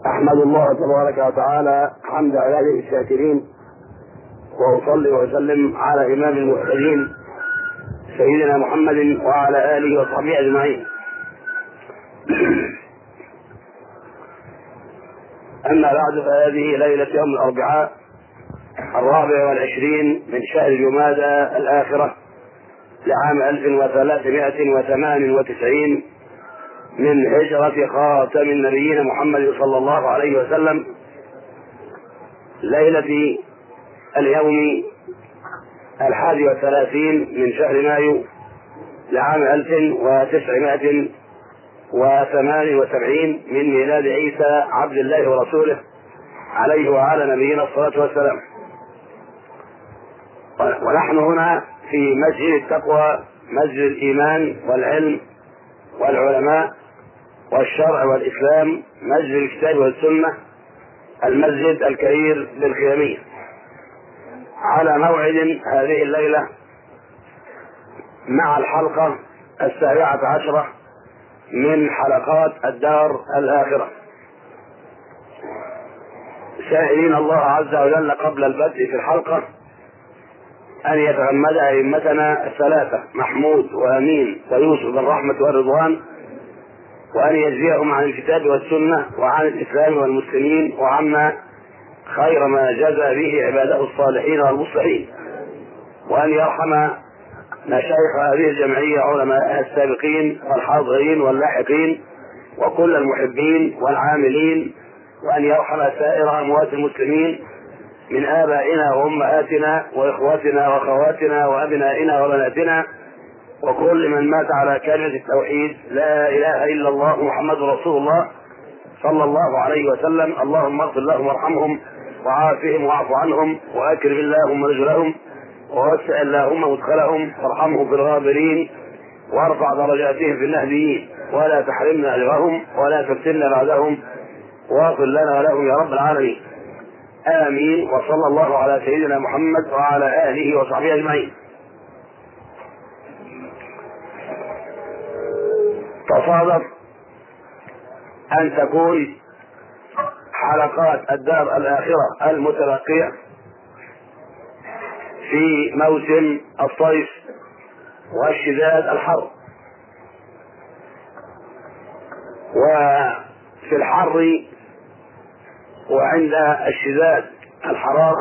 أحمد الله تبارك وتعالى حمد عباده الشاكرين وأصلي وأسلم على إمام المرسلين سيدنا محمد وعلى آله وصحبه أجمعين أما بعد فهذه ليلة يوم الأربعاء الرابع والعشرين من شهر جمادى الآخرة لعام 1398 من هجرة خاتم النبيين محمد صلى الله عليه وسلم ليلة اليوم الحادي والثلاثين من شهر مايو لعام 1978 من ميلاد عيسى عبد الله ورسوله عليه وعلى نبينا الصلاة والسلام ونحن هنا في مسجد التقوى مسجد الإيمان والعلم والعلماء والشرع والإسلام مسجد الكتاب والسنة المسجد الكبير بالخيامية على موعد هذه الليلة مع الحلقة السابعة عشرة من حلقات الدار الآخرة سائلين الله عز وجل قبل البدء في الحلقة أن يتغمد أئمتنا الثلاثة محمود وأمين ويوسف بالرحمة والرضوان وأن يجزيهم عن الكتاب والسنة وعن الإسلام والمسلمين وعما خير ما جزى به عباده الصالحين والمصلحين وأن يرحم مشايخ هذه الجمعية علماء السابقين والحاضرين واللاحقين وكل المحبين والعاملين وأن يرحم سائر أموات المسلمين من آبائنا وأمهاتنا وإخواتنا وأخواتنا وأبنائنا وبناتنا وكل من مات على كلمة التوحيد لا إله إلا الله محمد رسول الله صلى الله عليه وسلم اللهم اغفر لهم وارحمهم وعافهم واعف عنهم وأكرم اللهم رجلهم ووسع اللهم مدخلهم وارحمهم في الغابرين وارفع درجاتهم في المهديين ولا تحرمنا اجرهم ولا تفتنا بعدهم واغفر لنا ولهم يا رب العالمين امين وصلى الله على سيدنا محمد وعلى اله وصحبه اجمعين تصادف ان تكون حلقات الدار الاخره المتبقيه في موسم الصيف واشتداد الحر وفي الحر وعند اشتداد الحرارة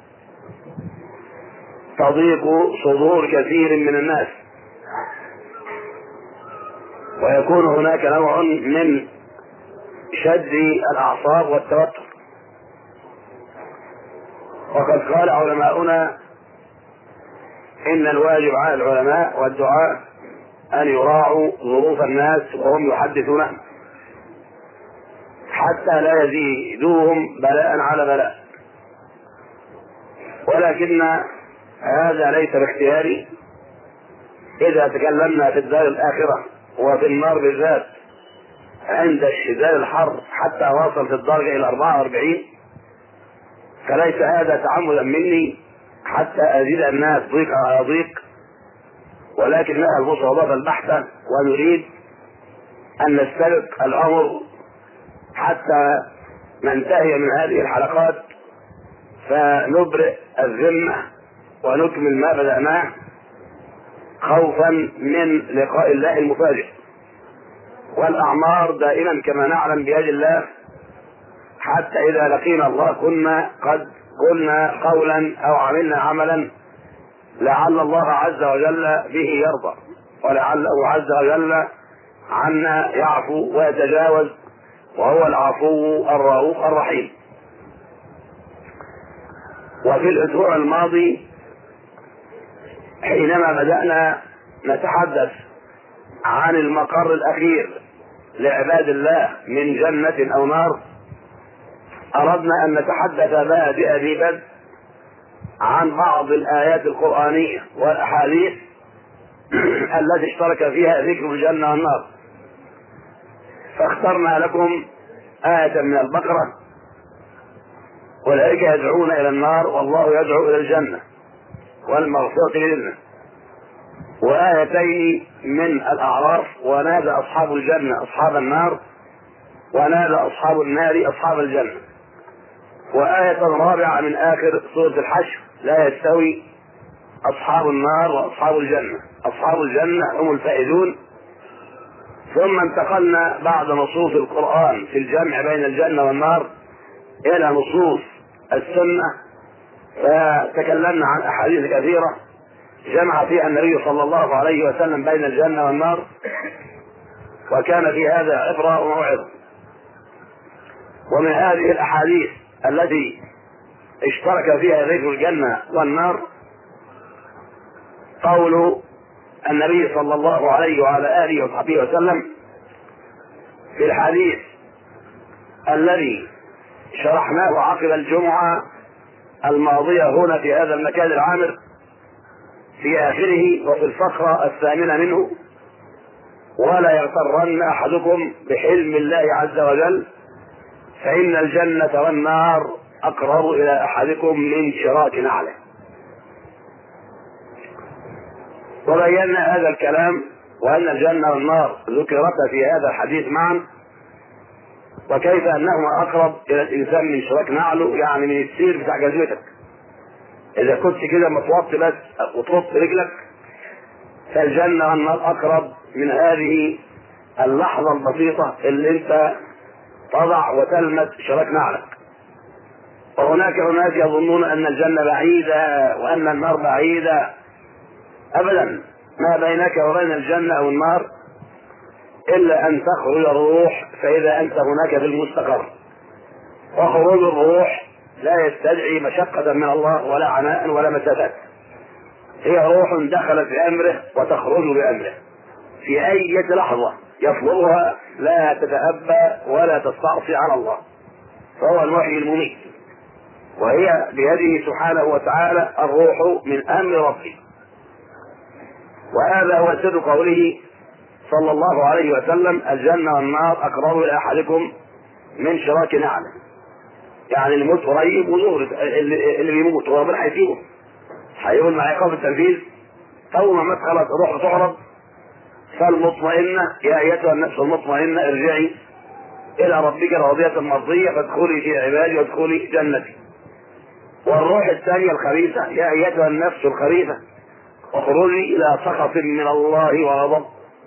تضيق صدور كثير من الناس ويكون هناك نوع من شد الأعصاب والتوتر وقد قال علماؤنا إن الواجب على العلماء والدعاء أن يراعوا ظروف الناس وهم يحدثون حتى لا يزيدوهم بلاء على بلاء ولكن هذا ليس باختياري إذا تكلمنا في الدار الآخرة وفي النار بالذات عند اشتداد الحر حتى وصل في الدرجة إلى 44 فليس هذا تعمدا مني حتى أزيد الناس ضيق على ضيق ولكنها المصادفة البحتة ونريد أن نستبق الأمر حتى ننتهي من هذه الحلقات فنبرئ الذمة ونكمل ما بدأناه خوفا من لقاء الله المفاجئ والأعمار دائما كما نعلم بيد الله حتى إذا لقينا الله كنا قد قلنا قولا أو عملنا عملا لعل الله عز وجل به يرضى ولعله عز وجل عنا يعفو ويتجاوز وهو العفو الرؤوف الرحيم وفي الأسبوع الماضي حينما بدأنا نتحدث عن المقر الأخير لعباد الله من جنة أو نار أردنا أن نتحدث بادئ ذي بدء عن بعض الآيات القرآنية والأحاديث التي اشترك فيها ذكر الجنة والنار فاخترنا لكم آية من البقرة أولئك يدعون إلى النار والله يدعو إلى الجنة والمغفرة بإذنه وآيتين من الأعراف ونادى أصحاب الجنة أصحاب النار ونادى أصحاب النار أصحاب الجنة وآية رابعة من آخر سورة الحشر لا يستوي أصحاب النار وأصحاب الجنة أصحاب الجنة هم الفائزون ثم انتقلنا بعد نصوص القرآن في الجمع بين الجنة والنار إلى نصوص السنة فتكلمنا عن أحاديث كثيرة جمع فيها النبي صلى الله عليه وسلم بين الجنة والنار وكان في هذا عبرة وموعظة ومن هذه الأحاديث التي اشترك فيها ذكر الجنة والنار قول النبي صلى الله عليه وعلى آله وصحبه وسلم في الحديث الذي شرحناه عقب الجمعة الماضية هنا في هذا المكان العامر في آخره وفي الفقرة الثامنة منه ولا يغترن أحدكم بحلم الله عز وجل فإن الجنة والنار أقرب إلى أحدكم من شراك نعله وبينا هذا الكلام وأن الجنة والنار ذكرتا في هذا الحديث معا وكيف أنهما أقرب إلى الإنسان من شراك نعله يعني من السير بتاع جزمتك إذا كنت كده متوطي بس وتوطي رجلك فالجنة والنار أقرب من هذه اللحظة البسيطة اللي أنت تضع وتلمس شراك نعلك وهناك أناس يظنون أن الجنة بعيدة وأن النار بعيدة أبدا ما بينك وبين الجنة أو النار إلا أن تخرج الروح فإذا أنت هناك في المستقر وخروج الروح لا يستدعي مشقة من الله ولا عناء ولا مسافات هي روح دخلت بأمره وتخرج بأمره في أي لحظة يطلبها لا تتأبى ولا تستعصي على الله فهو الوحي المميت وهي بيده سبحانه وتعالى الروح من أمر ربه وهذا هو سر قوله صلى الله عليه وسلم الجنة والنار أقرب إلى أحدكم من شراك نعله يعني الموت قريب وظهر اللي, اللي بيموت وربنا هيسيبه هيقول مع إيقاف التنفيذ أول ما خلاص الروح تعرض فالمطمئنة يا أيتها النفس المطمئنة ارجعي إلى ربك راضية مرضية فادخلي في عبادي وادخلي جنتي والروح الثانية الخبيثة يا أيتها النفس الخبيثة اخرجي إلى سخط من الله وغضب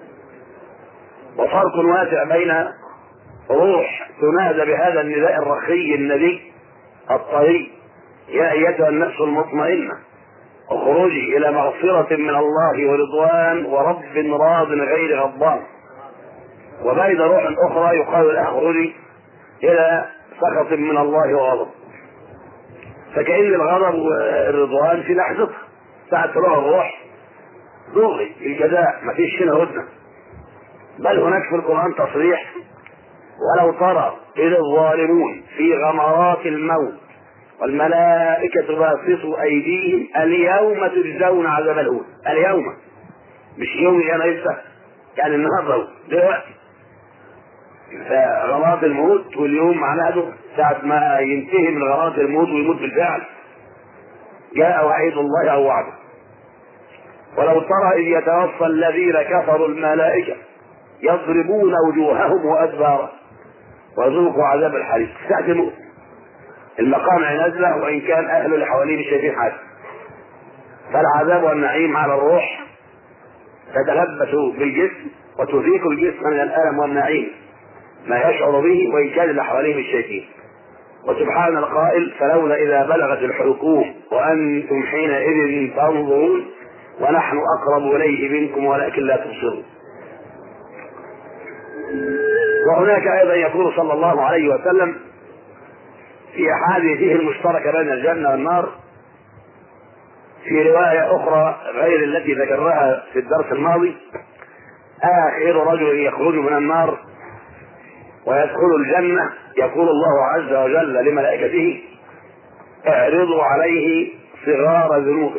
وفرق واسع بين روح تنادى بهذا النداء الرخي النبي الطري يا أيتها النفس المطمئنة اخرجي إلى مغفرة من الله ورضوان ورب راض غير غضبان وبين روح أخرى يقال لها اخرجي إلى سخط من الله وغضب فكأن الغضب والرضوان في لحظتها ساعة تروح الروح دغري الجزاء ما فيش هنا هدنة بل هناك في القرآن تصريح ولو ترى إذ الظالمون في غمرات الموت والملائكة باسطوا أيديهم اليوم تجزون عذاب الهون اليوم مش يومي أنا لسه يعني النهارده دلوقتي فغمرات الموت واليوم معناه ساعة ما ينتهي من غمرات الموت ويموت بالفعل جاء وعيد الله أو وعده ولو ترى إذ يتوفى الذين كفروا الملائكة يضربون وجوههم وأدبارهم وذوقوا عذاب الحريق ساعة الموت المقامع نازلة وإن كان أهل اللي حواليه مش شايفين حاجة فالعذاب والنعيم على الروح تتلبس بالجسم وتذيق الجسم من الألم والنعيم ما يشعر به وإن كان اللي حواليه مش شايفين وسبحان القائل فلولا إذا بلغت الحلقوم وأنتم حينئذ تنظرون ونحن أقرب إليه منكم ولكن لا تبصرون وهناك أيضا يقول صلى الله عليه وسلم في أحاديثه المشتركة بين الجنة والنار في رواية أخرى غير التي ذكرناها في الدرس الماضي آخر رجل يخرج من النار ويدخل الجنة يقول الله عز وجل لملائكته اعرضوا عليه صغار ذنوبه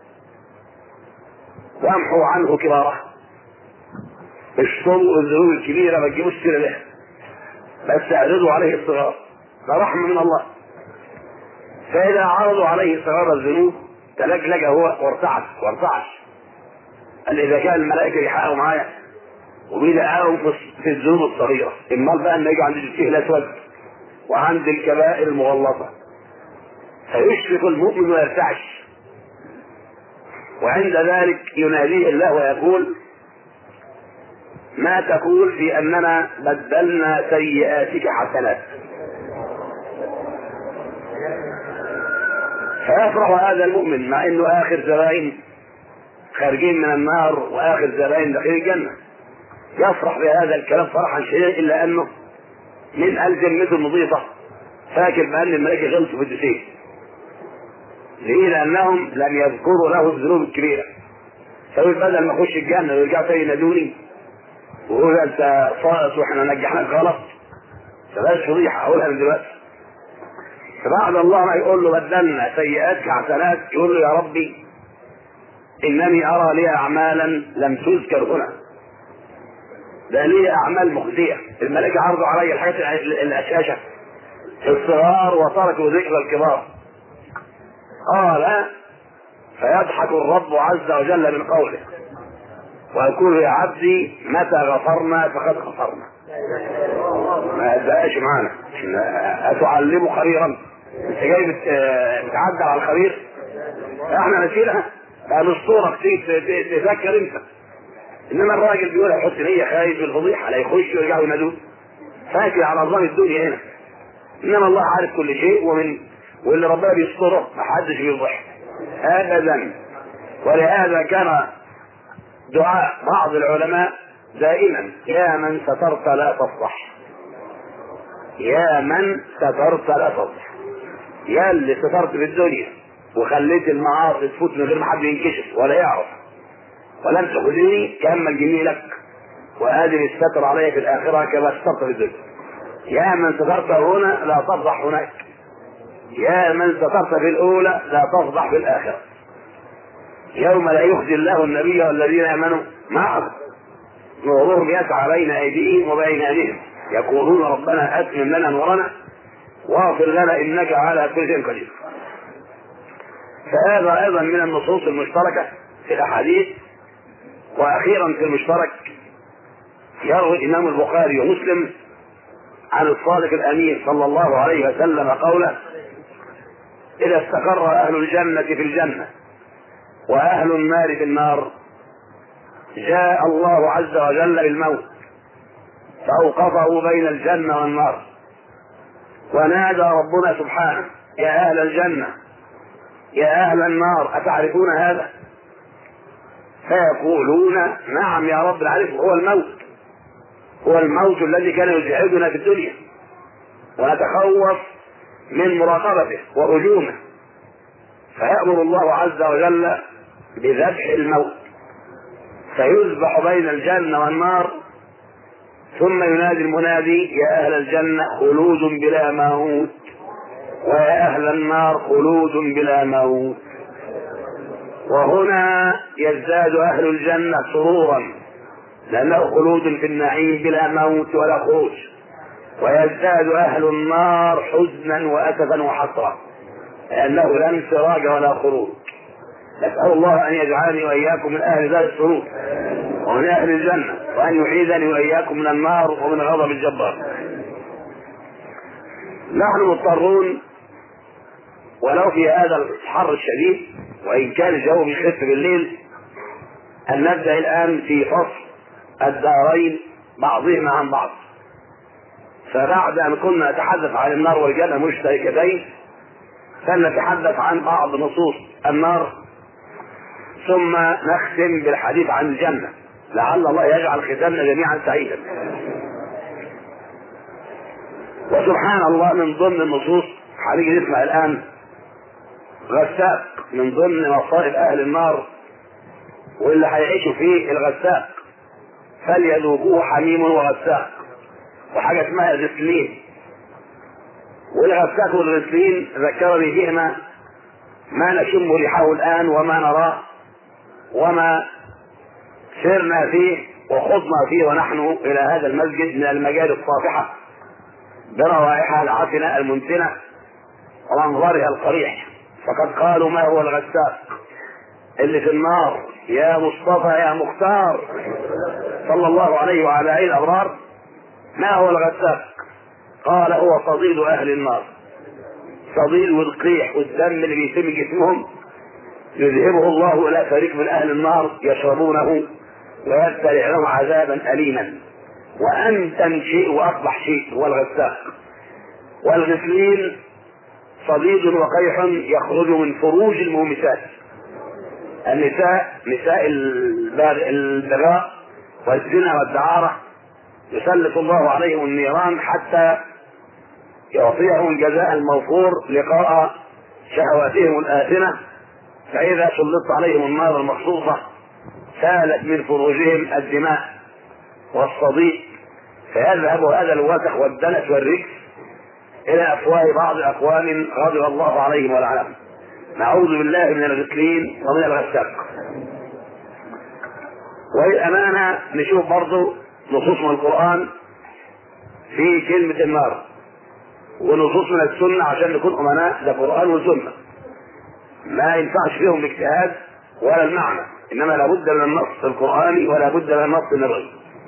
وامحوا عنه كباره اشطبوا الذنوب الكبيرة ما تجيبوش سيرة له بس اعرضوا عليه الصغار ده رحمة من الله فإذا عرضوا عليه صغار الذنوب تلجلج هو وارتعش وارتعش قال إذا كان الملائكة يحققوا معايا وبيدعاهم في- في الذنوب الصغيرة امال بقى انه يجي عند الفيه الاسود وعند الكبائر المغلظة فيشفق المؤمن ويرتعش وعند ذلك يناديه الله ويقول ما تقول في اننا بدلنا سيئاتك حسنات فيفرح هذا المؤمن مع انه اخر زبائن خارجين من النار واخر زبائن داخل الجنه يفرح بهذا الكلام فرحا شديدا الا انه من الجنة النظيفة فاكر بأن الملائكة غلطوا في الدسين ليه؟ لأنهم لم يذكروا له الذنوب الكبيرة فيقول بدل ما اخش الجنة ويرجعوا تاني ينادوني ويقول انت صائص واحنا نجحناك غلط فبلاش فضيحة اقولها من دلوقتي فبعد الله ما يقول له بدلنا سيئاتك حسنات يقول له يا ربي انني ارى لي اعمالا لم تذكر هنا ده لي اعمال مخزيه الملائكه عرضوا علي الحاجات الاشاشه الصغار وتركوا ذكر الكبار قال فيضحك الرب عز وجل من قوله ويقول يا عبدي متى غفرنا فقد غفرنا ما يبقاش معانا أتعلمه خبيرا انت جاي بت- بتعدل على الخبير احنا نشيلها بقى الاسطوره كتير تذكر انت انما الراجل بيقول يحط نية خايف من الفضيحه لا يخش ويرجعوا ينادوه فاكر على نظام الدنيا هنا انما الله عارف كل شيء ومن واللي ربنا بيستره ما حدش بيفضح ابدا ولهذا كان دعاء بعض العلماء دائما يا من سترت لا تفضح يا من سترت لا تفضح يا اللي سترت في الدنيا وخليت المعاصي تفوت من غير ما حد ينكشف ولا يعرف ولم تخذني كأما جميلك وآدم الستر علي في الآخرة كما سترت في الدنيا يا من سترت هنا لا تفضح هناك يا من سترت في الأولى لا تفضح في الآخرة يوم لا يخزي الله النبي والذين آمنوا معه نورهم يسعى بين أيديهم وبين أيديهم يقولون ربنا أتمم لنا نورنا واغفر لنا إنك على كل شيء قدير فهذا أيضا من النصوص المشتركة في الأحاديث وأخيرا في المشترك يروي الإمام البخاري ومسلم عن الصادق الأمين صلى الله عليه وسلم قوله إذا استقر أهل الجنة في الجنة وأهل النار في النار جاء الله عز وجل بالموت فأوقفه بين الجنة والنار ونادى ربنا سبحانه يا أهل الجنة يا أهل النار أتعرفون هذا فيقولون نعم يا رب العالمين هو الموت هو الموت الذي كان يزعجنا في الدنيا ونتخوف من مراقبته وهجومه فيأمر الله عز وجل بذبح الموت فيذبح بين الجنة والنار ثم ينادي المنادي يا أهل الجنة خلود بلا موت ويا أهل النار خلود بلا موت وهنا يزداد أهل الجنة سرورا لأنه خلود في النعيم بلا موت ولا خروج ويزداد أهل النار حزنا وأسفا وحسرة لأنه لا انفراج ولا خروج نسأل الله أن يجعلني وإياكم من أهل ذات السرور ومن أهل الجنة وأن يعيذني وإياكم من النار ومن غضب الجبار نحن مضطرون ولو في هذا الحر الشديد وإن كان الجو بيخف بالليل أن نبدأ الآن في فصل الدارين بعضهما عن بعض فبعد أن كنا نتحدث عن النار والجنة مشتركتين فلنتحدث عن بعض نصوص النار ثم نختم بالحديث عن الجنة لعل الله يجعل ختامنا جميعا سعيدا وسبحان الله من ضمن النصوص هنيجي نسمع الآن غساق من ضمن مصائب أهل النار واللي هيعيشوا فيه الغساق فليذوقوه حميم وغساق وحاجة اسمها غسلين والغساق والغسلين ذكرني بهما ما نشم ريحه الآن وما نراه وما سرنا فيه وخضنا فيه ونحن إلى هذا المسجد من المجال الصافحة بروائحها العفنة المنتنة ومنظرها القريح فقد قالوا ما هو الغساق اللي في النار يا مصطفى يا مختار صلى الله عليه وعلى اله الابرار ما هو الغساق قال هو صديد اهل النار صديد والقيح والدم اللي بيتم جسمهم يذهبه الله الى فريق من اهل النار يشربونه ويبتلع لهم عذابا اليما وانتن شيء واصبح شيء هو الغساق والغسلين صديد وقيح يخرج من فروج المومسات النساء نساء البغاء والزنا والدعارة يسلط الله عليهم النيران حتى يعطيهم الجزاء الموفور لقاء شهواتهم الآثمة فإذا سلطت عليهم النار المخصوصة سالت من فروجهم الدماء والصديق فيذهب هذا الوسخ والدنس والرجس إلى أفواه بعض أقوام غضب الله عليهم ولعنهم نعوذ بالله من الغسلين ومن الغساق وللأمانة نشوف برضو نصوص من القرآن في كلمة النار ونصوص من السنة عشان نكون أمناء ده قرآن وسنة ما ينفعش فيهم الاجتهاد ولا المعنى إنما لابد من النص القرآني ولا بد من النص النبوي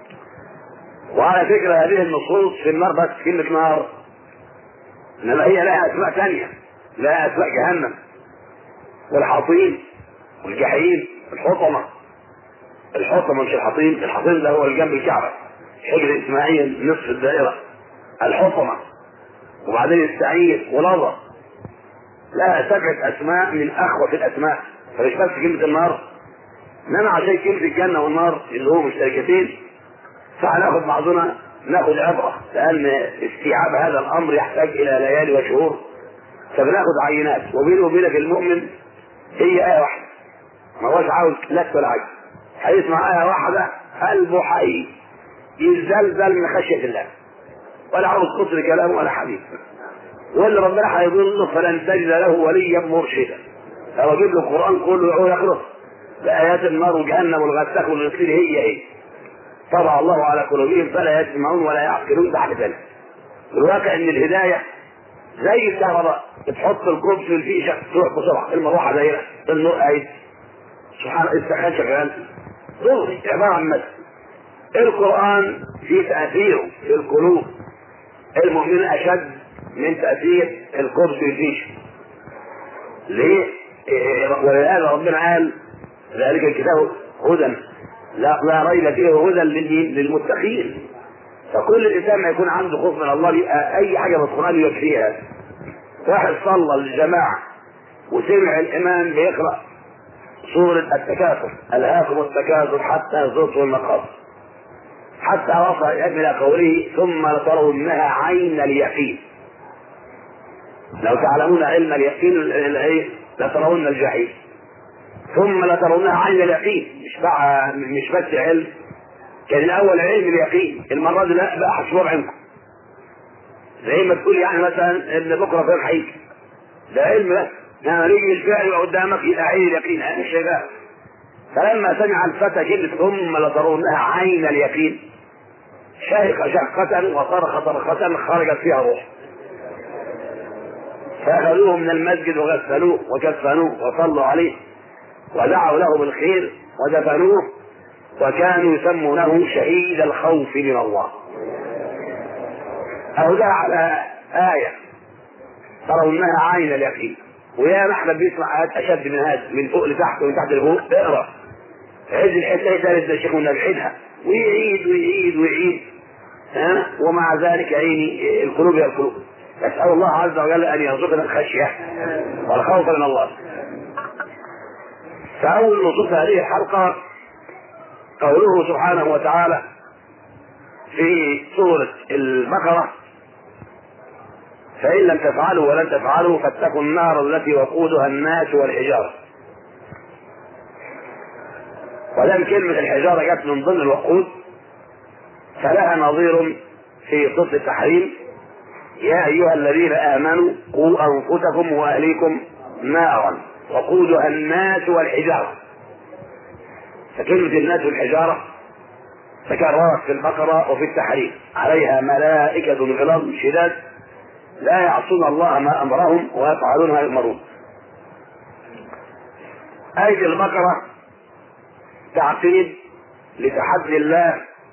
وعلى فكرة هذه النصوص في النار بس كلمة نار إنما هي لها أسماء ثانية لها أسماء جهنم والحطيم والجحيم الحطمة الحطمة مش الحطيم الحطيم ده هو الجنب الكعبة حجر إسماعيل نصف الدائرة الحطمة وبعدين السعير ولظى لها سبعة أسماء من أخوف الأسماء فمش بس كلمة النار إنما عشان كلمة الجنة والنار اللي هو مشتركتين فهناخد بعضنا ناخد عبرة لأن استيعاب هذا الأمر يحتاج إلى ليالي وشهور فبناخد عينات وبيني وبينك المؤمن هي آية واحدة ما هوش عاوز لك ولا عجز هيسمع آية واحدة قلبه حي يزلزل من خشية الله ولا عاوز كتر كلام ولا حديث واللي ربنا هيضله فلن تجد له وليا مرشدا لو اجيب له القران كله يقول يخلص بايات النار وجهنم والغساق والغسيل هي هي طبع الله على قلوبهم فلا يسمعون ولا يعقلون ده حاجه ثانيه الواقع ان الهدايه زي الكهرباء بتحط الكوب في الفيشه تروح بسرعه المروحه دايره النور قايد سبحان الله السخان شغال ضغط عباره عن مثل القران في تاثيره في القلوب المؤمن اشد من تاثير الكوب في الفيشه ليه؟ ولهذا ربنا قال ذلك الكتاب هدى لا لا ريب فيه هدى للمتقين فكل الانسان ما يكون عنده خوف من الله يبقى اي حاجه في القران يكفيها واحد صلى للجماعه وسمع الامام بيقرا سوره التكاثر الهاكم التكاثر حتى زرتم المقابر حتى وصل الى قوله ثم لترونها عين اليقين لو تعلمون علم اليقين لترون الجحيم ثم لترونها عين اليقين مش بقى مش بس علم كان الاول علم اليقين المره دي لا بقى حسبوها بعينكم زي ما تقول يعني مثلا ان بكره فين هيجي ده علم بس لما يجي الفعل يبقى قدامك يبقى عين اليقين انا مش شايفها فلما سمع الفتى كلمه ثم لترونها عين اليقين شهق شهقة وصرخ صرخة خرجت فيها روح فأخذوه من المسجد وغسلوه وكفنوه وصلوا عليه ودعوا له بالخير ودفنوه وكانوا يسمونه شهيد الخوف من الله أو ده على آية ترونها عين اليقين ويا احمد بيسمع آيات أشد من هذا من فوق لتحت ومن تحت لفوق اقرأ عيد الحتة ثالث ده شيخ بيعيدها ويعيد ويعيد ويعيد ها ومع ذلك عيني القلوب هي القلوب نسأل الله عز وجل أن يرزقنا الخشية والخوف من الله فأول نصوص هذه الحلقة قوله سبحانه وتعالى في سورة البقرة فإن لم تفعلوا ولن تفعلوا فاتقوا النار التي وقودها الناس والحجارة ودام كلمة الحجارة جت من ضمن الوقود فلها نظير في سورة التحريم يا أيها الذين آمنوا قوا أنفسكم وأهليكم نارا وقودها الناس والحجارة فكلمة الناس والحجارة تكررت في البقرة وفي التحريم عليها ملائكة غلاظ شداد لا يعصون الله ما أمرهم ويفعلون ما يؤمرون آية البقرة تعقيد لتحدي الله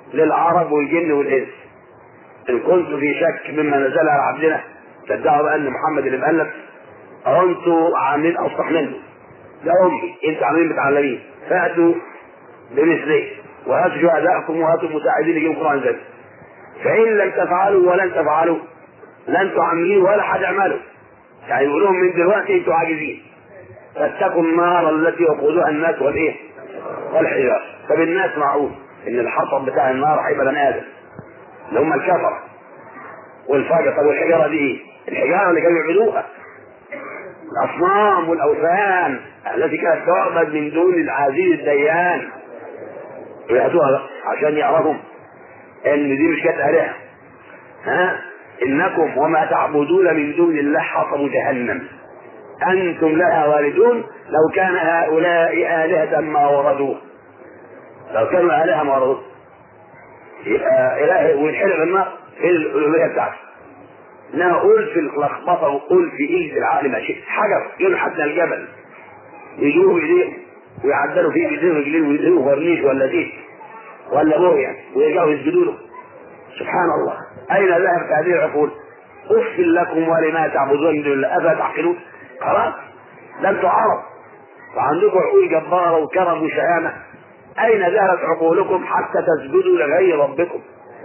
للعرب والجن والانس ان كنت في شك مما نزل على عبدنا تدعوا بان محمد اللي مؤلف او انتوا عاملين اصلح منه ده امي انتوا عاملين متعلمين فاتوا بمثله وهاتوا شهداءكم وهاتوا مساعدين يجيبوا القران زي فان لم تفعلوا ولن تفعلوا لا انتوا عاملين ولا حد عمله يعني يقول لهم من دلوقتي انتوا عاجزين فاتقوا النار التي وقودها الناس والايه؟ والحجار طب الناس معروف ان الحطب بتاع النار هيبقى بني ادم اللي هم الكفر والفجر طب والحجاره دي ايه؟ الحجاره اللي كانوا يعبدوها الاصنام والاوثان التي كانت تعبد من دون العزيز الديان ويأتوها عشان يعرفوا ان دي مش كانت الهه ها انكم وما تعبدون من دون الله حطب جهنم انتم لها واردون لو كان هؤلاء الهه ما وردوه لو كانوا الهه ما وردوه يبقى اله وينحرق النار في الالوهيه بتاعته انما قول في اللخبطه وقول في ايد العقل ما شئت حجر ينحت من الجبل يجوه بايديهم ويعدلوا فيه بايديهم رجلين ويديهم ورنيش ولا زيت ولا بويا ويرجعوا يسجدوا له سبحان الله اين ذهبت هذه العقول؟ اف لكم ولما تعبدون من دون الله افلا تعقلون؟ خلاص ده انتوا عرب وعندكم عقول جباره وكرم وشهامه اين ذهبت عقولكم حتى تسجدوا لغير ربكم؟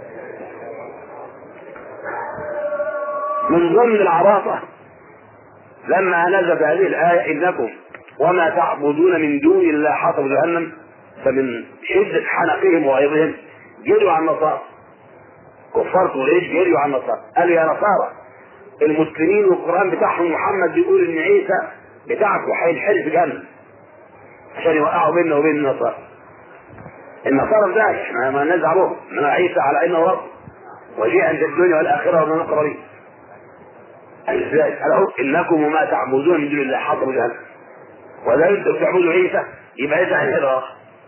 من ضمن العراقه لما نزلت هذه الايه انكم وما تعبدون من دون الله حطب جهنم فمن شدة حنقهم وغيظهم جريوا على النصارى كفار قريش جريوا على النصارى قالوا يا نصارى المسلمين والقرآن بتاعهم محمد بيقول إن عيسى بتاعكم هينحل في جهنم عشان يوقعوا بيننا وبين النصارى النصارى ده احنا ما نزع بهم من عيسى على انه رب وجيء عند الدنيا والاخره ومن القرين ازاي؟ قالوا انكم وما تعبدون من دون الله حطب جهنم ولا انتم تعبدوا عيسى يبقى عيسى هينحل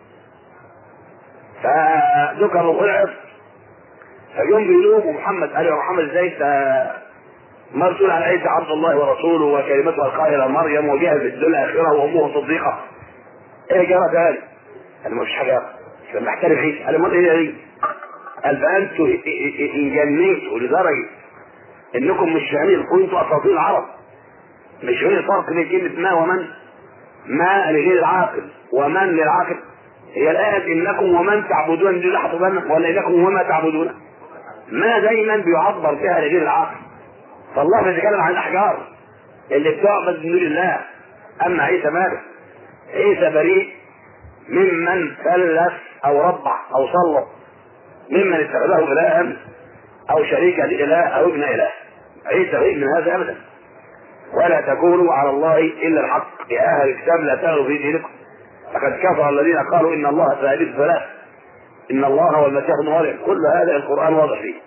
فذكروا ضعف فيوم بيلوموا محمد قال يا محمد ازاي انت مرسول على عيسى عبد الله ورسوله وكلمته القائله مريم وجاء في الدنيا الاخره وامه صديقه ايه جرى قال قال مش حاجه لما احترم عيسى قال امال ايه دي؟ قال فانتوا انجنيتوا لدرجه انكم مش فاهمين كنتوا اساطير العرب مش فاهمين الفرق بين كلمه ما ومن ما لغير العاقل ومن للعاقل هي الآية إنكم ومن تعبدون دون حطبنا ولا إنكم وما تعبدون ما دايما بيعبر فيها لغير العقل فالله بيتكلم عن الأحجار اللي بتعبد من دون الله أما عيسى ماذا؟ عيسى بريء ممن فلس أو ربع أو سلط ممن اتخذه إلها أو شريكا لإله أو ابن إله عيسى بريء من هذا أبدا ولا تكونوا على الله إلا الحق يا أهل الكتاب لا تغلوا في دينكم لقد كفر الذين قالوا ان الله ثالث ثلاث ان الله والمسيح ابن مريم كل هذا القران واضح فيه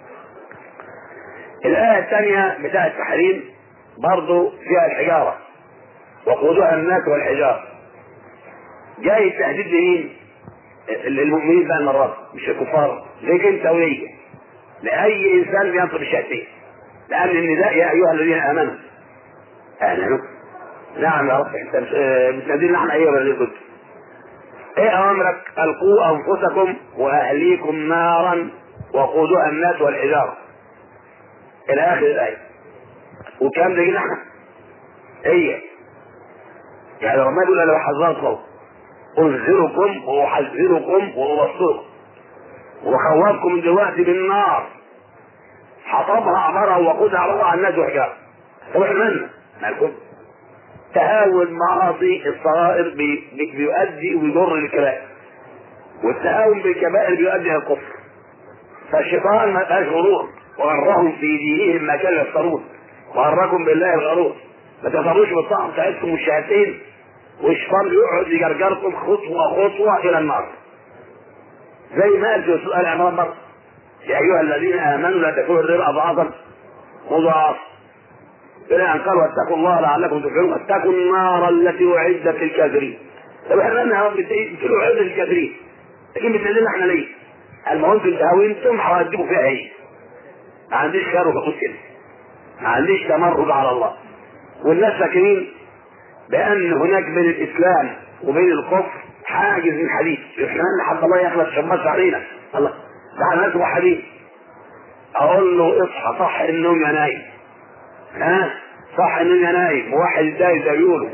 الايه الثانيه بتاع التحريم برضه فيها الحجاره وقودها الناس والحجاره جاي التهديد لمين؟ للمؤمنين بقى المرات مش الكفار ليك انت وليا لاي انسان بينطق الشهادتين لان النداء يا ايها الذين امنوا امنوا نعم يا رب انت بتنادينا نحن ايها الذين كنت ايه اوامرك القوا انفسكم واهليكم نارا وقودها الناس والحجاره الى اخر الايه وكم ده نحن هي يعني لما يقول انا بحذركم انذركم واحذركم وابصركم وخوفكم من دلوقتي بالنار حطبها عبرها وقودها عبرها على الناس وحجاره طب احنا مالنا؟ مالكم؟ تهاون معاصي الصغائر بي بي بيؤدي ويضر للكبائر والتهاون بالكبائر بيؤدي الى الكفر فالشيطان ما بقاش غرور وغرهم في دينهم ما كانوا يفترون وغركم بالله الغرور ما تفروش بالطعم بتاعتكم والشهادتين والشيطان يقعد يجرجركم خطوه خطوه الى النار زي ما قال في سؤال عمران مرة يا ايها الذين امنوا لا تكونوا الربا اضعافا مضاعفه إلى أن قال واتقوا الله لعلكم تفلحون واتقوا النار التي أعدت للكافرين. طب احنا قلنا يا رب بتقولوا أعدت للكافرين. لكن بتنزلنا احنا ليه؟ قال ما هو انتم تهاونتم هتجيبوا فيها ايه؟ ما عنديش خير وبقول كده. ما عنديش تمرد على الله. والناس فاكرين بأن هناك بين الإسلام وبين الكفر حاجز من حديد. احنا حتى الله يخلص شماس علينا. الله انا اسمع حديث اقول له اصحى صح النوم يا نايم ها صح النوم يا نايم واحد ازاي زي بيقولوا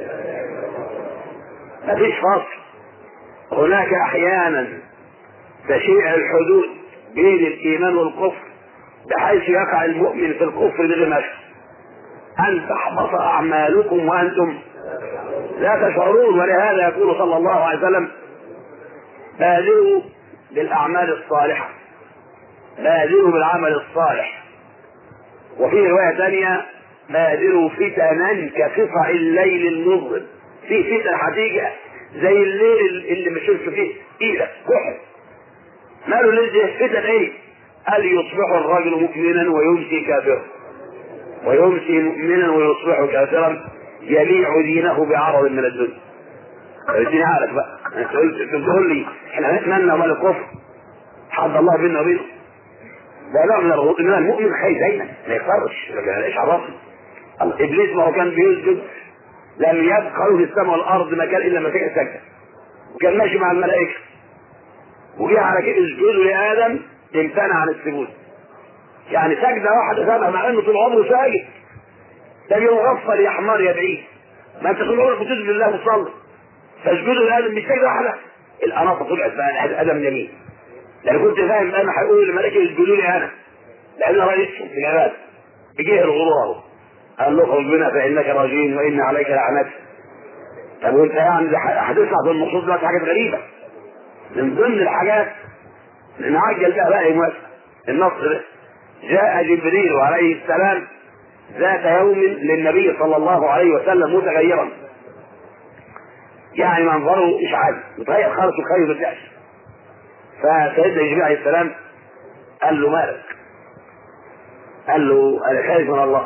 مفيش فصل هناك احيانا تشيع الحدود بين الايمان والكفر بحيث يقع المؤمن في الكفر بغير نفسه ان تحبط اعمالكم وانتم لا تشعرون ولهذا يقول صلى الله عليه وسلم بادروا بالاعمال الصالحه بادروا بالعمل الصالح وفي روايه ثانيه بادروا فتنا كقطع الليل المظلم في فتن هتيجي زي الليل اللي مش فيه ايدك كحل ماله الليل ده فتن ايه؟ قال يصبح الرجل مؤمنا ويمسي كافرا ويمسي مؤمنا ويصبح كافرا يبيع دينه بعرض من الدنيا اديني عقلك بقى انت قلت انت بتقول لي احنا نتمنى ولا الكفر حد الله بينا وبينه ده نوع من الغ- من المؤمن خير دايما ما يقرش ما يلاقيش عرفه ابليس ما هو كان بيسجد لم يبقى له في السماء والارض مكان الا مكان سجده وكان ماشي مع الملائكه وجه على كده اسجدوا لادم امتنع عن السجود يعني سجده واحده سابها مع انه طول عمره ساجد ده يغفل يا حمار يا بعيد ما انت طول عمرك بتسجد لله وتصلي فاسجدوا لادم مش سجده واحده الاناقه طلعت بقى ادم يمين لان كنت فاهم بقى انا هيقولوا للملائكه يسجدوا لي انا لان رئيسهم في العباد جه الغرور اهو قال له اخرج بنا فانك رجيم وان عليك لعنتي طب وانت يعني ده هتسمع في النصوص دلوقتي حاجات غريبه من ضمن الحاجات نعجل بقى بقى موافق النص ده جاء جبريل عليه السلام ذات يوم للنبي صلى الله عليه وسلم متغيرا يعني منظره مش عادي متغير خالص وخير بالدهش فسيدنا جبريل عليه السلام قال له مالك قال له انا خايف من الله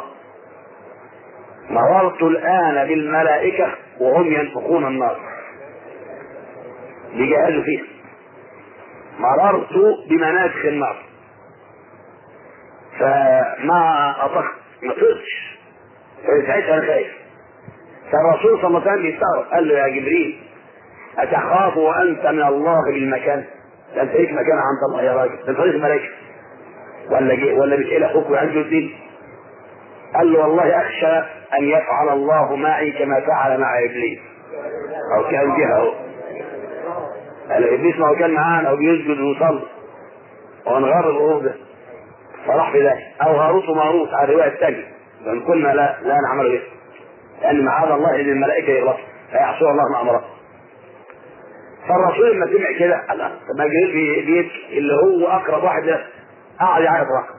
مررت الان بالملائكه وهم ينفخون النار بيجهزوا فيها مررت بمنافخ النار فما اطقت ما طقتش فساعتها انا خايف فالرسول صلى الله عليه وسلم بيستغرب قال له يا جبريل اتخاف وانت من الله بالمكان ده انت ليك مكان عند الله يا راجل ده انت ليك ملائكه ولا جي ولا مش إلى حكم عنده الدين قال له والله اخشى ان يفعل الله معي كما فعل مع ابليس او كان جه اهو قال ابليس ما هو كان معانا وبيسجد ويصلي وانغار الغروب ده فراح في ذلك او هاروت وماروت على الروايه الثانيه لان كنا لا لا نعمل به لان معاذ الله ان الملائكه يغلطوا فيعصوا الله ما امره فالرسول لما سمع كده قال لا طب ما جبريل بي- بيبكي اللي هو اقرب واحد ده قعد يعيط رقم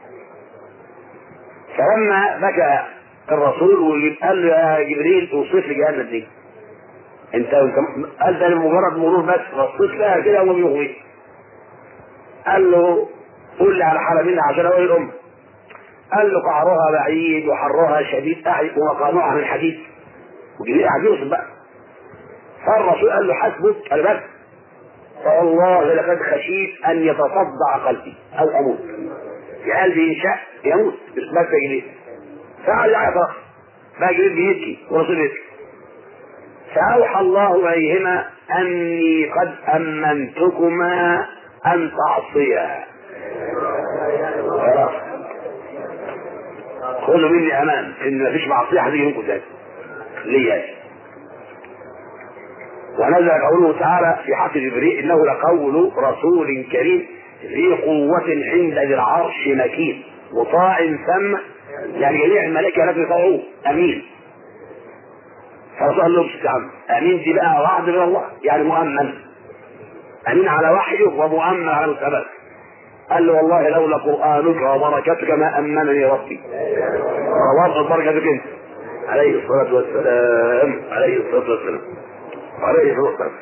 فلما بكى الرسول وقال له يا جبريل اوصف لي جهنم دي انت انت قال ده لمجرد مرور بس بصيت لها كده وما بيغوي قال له قول لي على حاله منها عشان اقول الام قال له قعرها بعيد وحرها شديد أعيد ومقامها من حديد وجبريل قاعد يوصف بقى فالرسول قال له حسبك قال بس فوالله لقد خشيت ان يتصدع قلبي او اموت يا قلبي ينشأ يموت مش بس جديد فقعد يعيط رخص بقى جديد بيبكي والرسول يبكي فأوحى الله إليهما أني قد أمنتكما أن تعصيا خلاص خذوا مني أمان إن مفيش معصية هتيجي منكم تاني ليا ونزل قوله تعالى في حق جبريل انه لقول رسول كريم ذي قوة عند ذي العرش مكين مطاع ثم يعني جميع الملائكة التي يطيعوه امين فالرسول قال لهم يا عم امين دي بقى وعد من الله يعني مؤمن امين على وحيه ومؤمن على الثبات قال له والله لولا قرانك وبركتك ما امنني ربي وبركة بركتك انت عليه الصلاة والسلام عليه الصلاة والسلام عليه الصلاة والسلام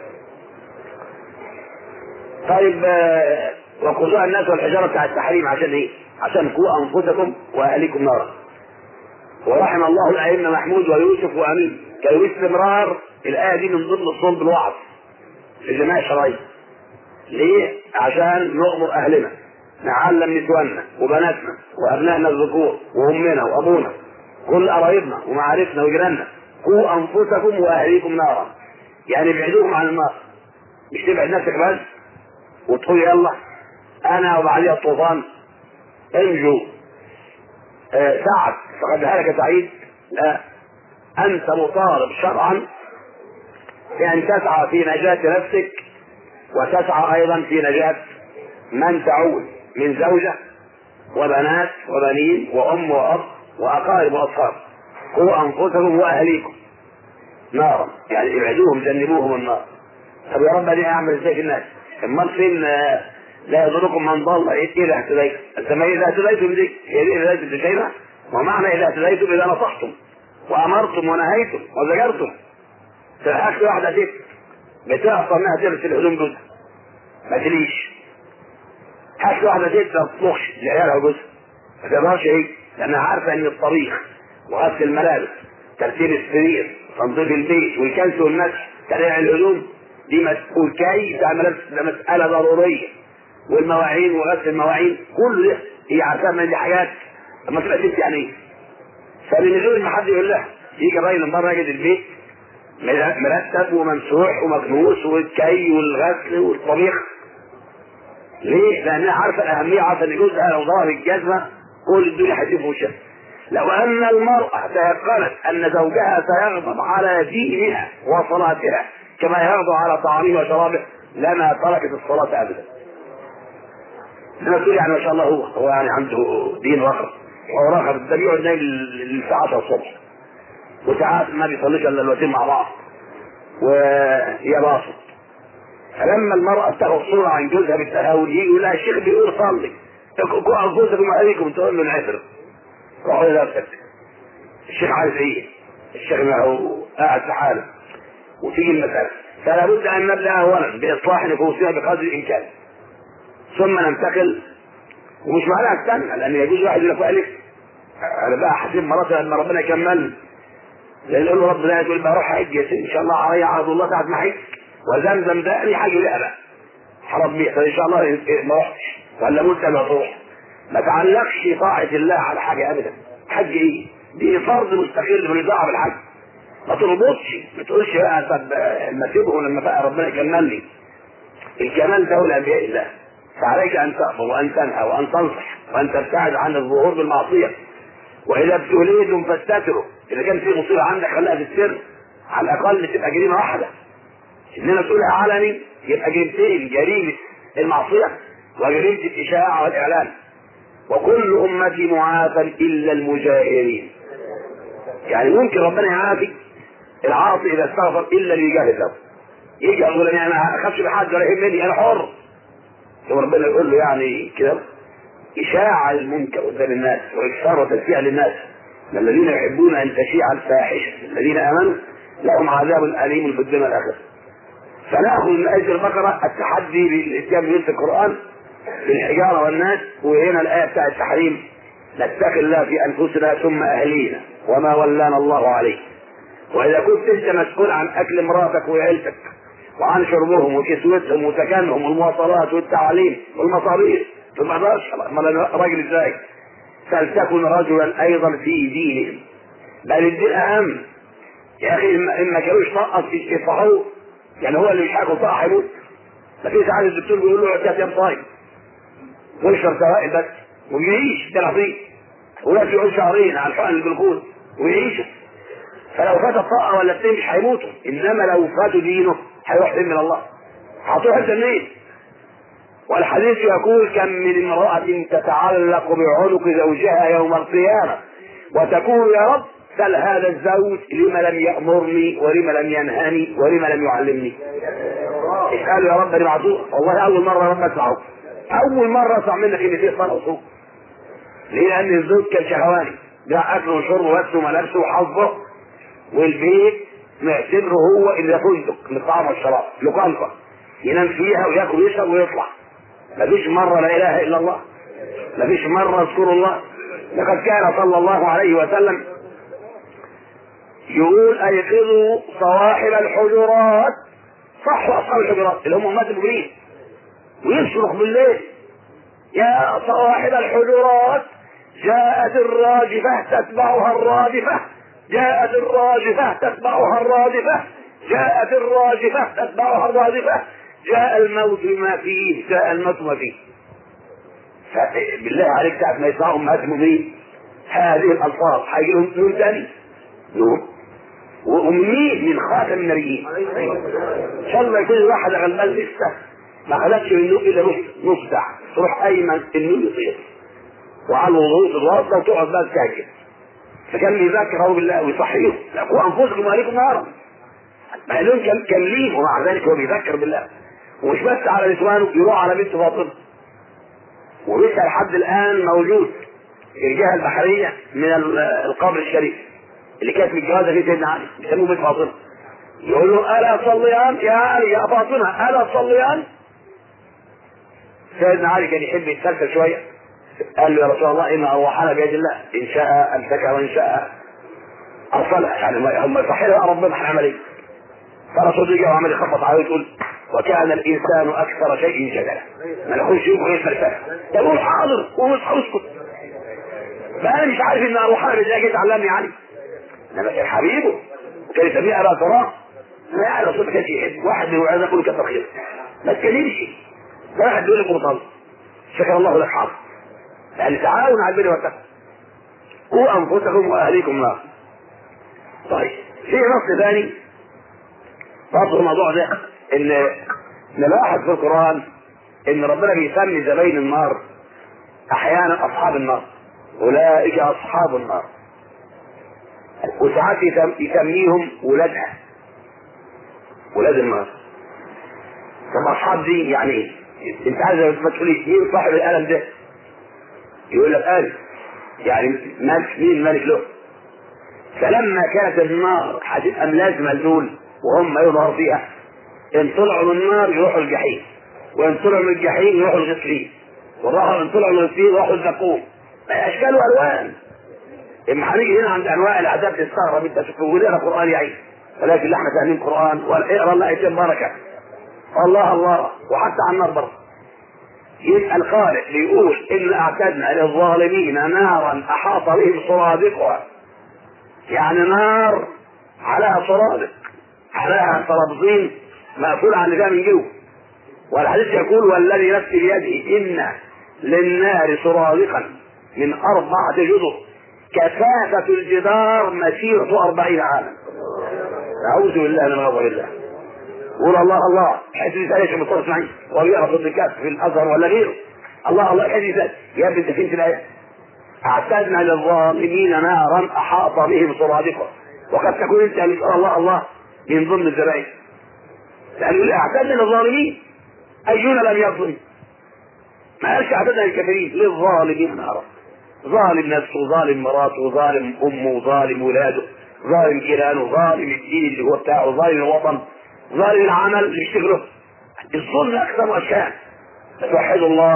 طيب آه، وقضاء الناس والحجارة بتاع التحريم عشان ايه؟ عشان قوا انفسكم واهليكم نارا ورحم الله الائمه محمود ويوسف وامين كانوا باستمرار الايه دي من ضمن صلب الوعظ في جميع الشرايط ليه؟ عشان نؤمر اهلنا نعلم نسواننا وبناتنا وابنائنا الذكور وامنا وابونا كل قرايبنا ومعارفنا وجيراننا قوا انفسكم واهليكم نارا يعني ابعدوهم عن النار مش تبعد نفسك بس وتقول يلا انا وبعديها الطوفان انجو آه سعد فقد هلك سعيد لا انت مطالب شرعا بان تسعى في نجاة نفسك وتسعى ايضا في نجاة من تعول من زوجة وبنات وبنين وام واب واقارب واصحاب قوا انفسكم واهليكم نارا يعني ابعدوهم جنبوهم النار طب يا رب انا اعمل ازاي في الناس امال فين لا يضركم من ضل اذا اهتديتم انت ما اذا اهتديتم دي هي دي اذا اهتديتم شيئا ومعنى اذا اهتديتم اذا نصحتم وامرتم ونهيتم وزجرتم تلحقت واحده ست بتعصى انها تلبس الهدوم جوزها ما تليش حاجة واحدة ست ما تطبخش لعيالها وجوزها ما تقدرش هي لانها عارفه ان الطبيخ وغسل الملابس ترتيب السرير تنظيف البيت والكنس والمسح تريع الهدوم دي مسؤول كي ده مسألة ضرورية والمواعين وغسل المواعين كل ده هي عارفة ان دي حاجات اما تبقى ست يعني ايه فمن غير ما حد يقول لها يجي الراجل من بره يجد البيت مرتب وممسوح ومكنوس والكي والغسل والطبيخ ليه؟ لأنها عارفة الأهمية عارفة إن جوزها لو ظهر الجزمة كل الدنيا هتشوف وشها. لو أن المرأة تيقنت أن زوجها سيغضب على دينها وصلاتها كما يغضب على طعامه وشرابه لما تركت الصلاة أبدا. أنا تقول يعني ما شاء الله هو هو يعني عنده دين رخص وهو رخص ده بيقعد نايم للساعة 10 الصبح وساعات ما بيصليش إلا الوقتين مع بعض وهي باصت فلما المرأة تاخد صورة عن جوزها بالتهاون يجي يقول لها الشيخ بيقول صلي أنفسكم وأهليكم تقول له العفر روحوا لنفسك الشيخ عايز ايه؟ الشيخ ما هو قاعد في حاله وتيجي المسألة فلا بد أن نبدأ أولا بإصلاح نفوسنا بقدر الإمكان ثم ننتقل ومش معناها استنى لأن يجوز واحد يقول لك ألف أنا بقى حسيب مرات لما ربنا يكمل لأن يقول له ربنا يقول بقى روح حج يا سيدي إن شاء الله علي عرض الله ساعة ما حج وزمزم ده لي حاجة لها بقى حرام بيه فإن شاء الله ما رحتش ولا بد ما تروح ما تعلقش طاعة الله على حاجة أبدا حج إيه؟ دي فرض مستقل من دعوة بالحج ما تربطش ما تقولش بقى طب لما اسيبه لما بقى ربنا يكملني الكمال ده لأنبياء الله فعليك أن تأمر وأن تنهى وأن تنصح وأن تبتعد عن الظهور بالمعصية وإذا ابتليتم فاستتروا إذا كان في مصيبة عندك خليها في السر على الأقل تبقى جريمة واحدة إنما تقولها علني يبقى جريمتين جريمة المعصية وجريمة الإشاعة والإعلان وكل أمتي معافى إلا المجاهرين يعني ممكن ربنا يعافي العاصي إذا استغفر إلا اللي يجاهد له يجي يقول أنا ما أخافش بحد ولا يهمني أنا حر ثم ربنا يقول له يعني كده إشاعة المنكر قدام الناس وإكثار وتشجيع للناس الذين يحبون أن تشيع الفاحشة الذين آمنوا لهم عذاب أليم في الدنيا الآخرة فنأخذ من أجل البقرة التحدي بالإتيان بنص القرآن في الحجارة والناس وهنا الآية بتاع التحريم نتقي الله في أنفسنا ثم أهلينا وما ولانا الله عليه وإذا كنت أنت مسؤول عن أكل مراتك وعيلتك وعن شربهم وكسوتهم وسكنهم والمواصلات والتعليم والمصاريف ما تقدرش امال راجل ازاي فلتكن رجلا ايضا في دينهم بل الدين اهم يا اخي ان ما كانوش طقس يصحوه يعني هو اللي مش هياكل طاقه هيموت ما في ساعات الدكتور بيقول له اعتاد ايام صايم واشرب سوائل بس ويعيش ده لطيف وناس يقعدوا شهرين على الحقن الجلوكوز ويعيشوا فلو فات الطاقه ولا اثنين مش هيموتوا انما لو فاتوا دينه هيروح فين من الله هتروح انت منين والحديث يقول كم من امرأة تتعلق بعنق زوجها يوم القيامة وتقول يا رب سل هذا الزوج لم لم يأمرني ولم لم ينهاني ولم لم يعلمني اسأله يا رب معذور والله أول مرة رب أسمعه أول مرة أسمع منك إن في صلاة أصول ليه لأن الزوج كان شهواني ده أكله وشربه بس وملابسه وحظه والبيت معتبره هو اللي فندق للطعام والشراب لقنطة ينام فيها وياكل ويشرب ويطلع مفيش مرة لا إله إلا الله مفيش مرة اذكروا الله لقد كان صلى الله عليه وسلم يقول أيقظوا صواحب الحجرات صحوا أصحاب الحجرات اللي هم أمات المؤمنين ويصرخ بالليل يا صواحب الحجرات جاءت الراجفة تتبعها الرادفة جاءت الراجفة تتبعها الرادفة جاءت الراجفة تتبعها الرادفة جاء الموت ما فيه جاء الموت ما فيه بالله عليك ساعة ما يسمعوا أمهاتهم مين؟ هذه الألفاظ هيجي لهم نون ثاني؟ نون ومين من خاتم النبيين ان شاء الله يكون الواحد غلبان لسه ما خدتش منه الا نص نص ساعه تروح ايمن النون يطير وعلى الوضوء الواصله وتقعد بقى تساكت فكان بيذكر اعوذ بالله ويصحيهم قوا انفسكم واهليكم نارا ما لهم كاملين ومع ذلك هو بيذكر بالله ومش بس على نسوانه يروح على بنت فاطمه ولسه لحد الان موجود الجهه البحريه من القبر الشريف اللي كانت متجوزه في سيدنا علي بيسموه بنت فاطمه يقول له الا تصليان يا علي يا فاطمه الا تصليان سيدنا علي كان يحب يتسلسل شويه قال له يا رسول الله ان ارواحنا بيد الله ان شاء امسك وان شاء ارسلها يعني هم يصحيها ربنا هنعمل ايه؟ فرسول الله وعمل يخبط عليه ويقول وكان الانسان اكثر شيء جدلا ما يخش يبغى يفلسفه يقول حاضر واصحى اسكت ما انا مش عارف ان اروح انا ازاي جيت علمني علي انما كان حبيبه وكان يسميه ابا تراه ما يعني الرسول ما كانش يحب واحد من العلماء يقول كتر خير ما تكلمش واحد يقول لك مرتضى شكر الله لك حاضر يعني تعاون على البر والتقوى قوا انفسكم واهليكم نار طيب في نص ثاني برضه الموضوع ده ان نلاحظ في القران ان ربنا بيسمي زباين النار احيانا اصحاب النار اولئك اصحاب النار وساعات يسميهم ولادها ولاد النار طب اصحاب دي يعني ايه؟ انت عايز ما تقوليش مين صاحب القلم ده؟ يقول لك قال يعني مالك مين الملك له؟ فلما كانت النار هتبقى ملازمه لدول وهم يظهروا فيها ان طلعوا من النار يروحوا الجحيم وان طلعوا من الجحيم يروحوا الغسلين وراحوا ان طلعوا من الغسلين يروحوا الزقوم اشكال والوان اما هنيجي هنا عند انواع العذاب تستغرب انت تقول لنا قران يعيش ولكن لا احنا فاهمين قران ولا اقرا الله ايتين بركه الله الله وحتى على النار برضه يبقى القارئ بيقول ان اعتدنا للظالمين نارا احاط بهم سرادقها يعني نار عليها سرادق عليها ترابزين مقفول عن اللي من جوه والحديث يقول والذي نفسي بيده ان للنار سرادقا من اربعه جزر كثافه الجدار مسيره أربعين عاما اعوذ بالله من غضب الله قول الله الله حيث يسأل مصطفى اسماعيل وبيقرا في الكهف في الازهر ولا غيره الله الله حيث يسأل يا ابن انت فين الايه اعتدنا للظالمين نارا احاط بهم سرادقها وقد تكون انت اللي تقول الله الله من ضمن الزبائن لانه اعتدنا للظالمين اينا لم يظلم ما قالش اعتدنا للكافرين للظالمين نارا ظالم نفسه ظالم مراته ظالم امه ظالم ولاده ظالم جيرانه ظالم الدين اللي هو بتاعه ظالم الوطن ظالم العمل اللي يشتغله الظلم اكثر اشياء توحدوا الله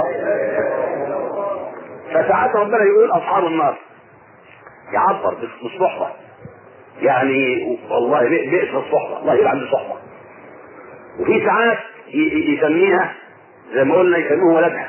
فساعات ربنا يقول اصحاب النار يعبر بالصحبه يعني والله بئس الصحبه الله يلعن بالصحبه وفي ساعات يسميها زي ما قلنا يسموه ولدها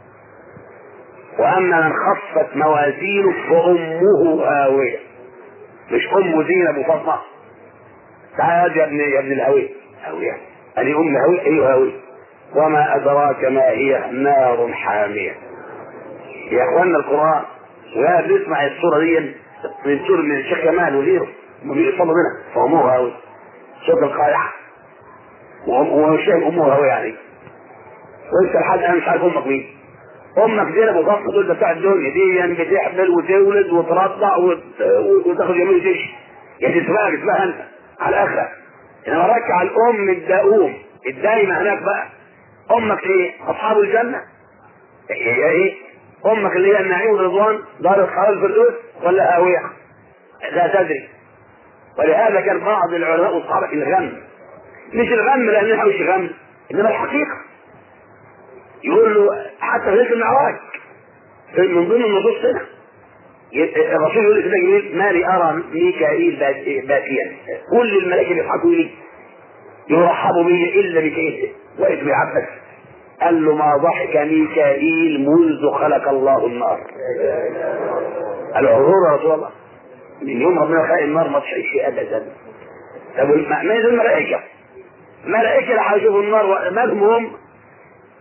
واما من خفت موازينه فامه هاويه مش ام زينب وفاطمه تعال يا ابن يا ابن الهويه هاويه قال لي ام هاويه ايوه هاويه وما ادراك ما هي نار حاميه يا اخوانا القران ويا بنسمع الصوره دي من سوره من الشيخ كمال وغيره هم بيصلوا منها فامه هاويه صوت القارعه ومش شايف امه هاويه يعني وانت لحد انا مش عارف امك مين امك زينب وفاطمه دول بتاع الدنيا دي يعني بتحمل وتولد وترضع وتاخد يمين وتمشي يعني تسبقها تسبقها انت على الاخره انما ركع الام الدؤوم الدايمه هناك بقى امك ايه؟ اصحاب الجنه هي ايه؟ امك اللي هي النعيم والرضوان دار الخيال الفردوس ولا هاويه؟ لا تدري ولهذا كان بعض العلماء والصحابه الغم مش الغم لانها مش غم انما الحقيقه يقول له حتى في ليله المعراج من ضمن النصوص هنا الرسول يقول كده جميل ما لي ارى ميكائيل باكيا كل الملائكه بيضحكوا لي يرحبوا بي الا ميكائيل وقف بيعبس قال له ما ضحك ميكائيل منذ خلق الله النار قال له يا رسول الله من يوم ربنا خلق النار ما تحيش ابدا طب ما دول الملائكه الملائكه اللي هيشوفوا النار مالهم هم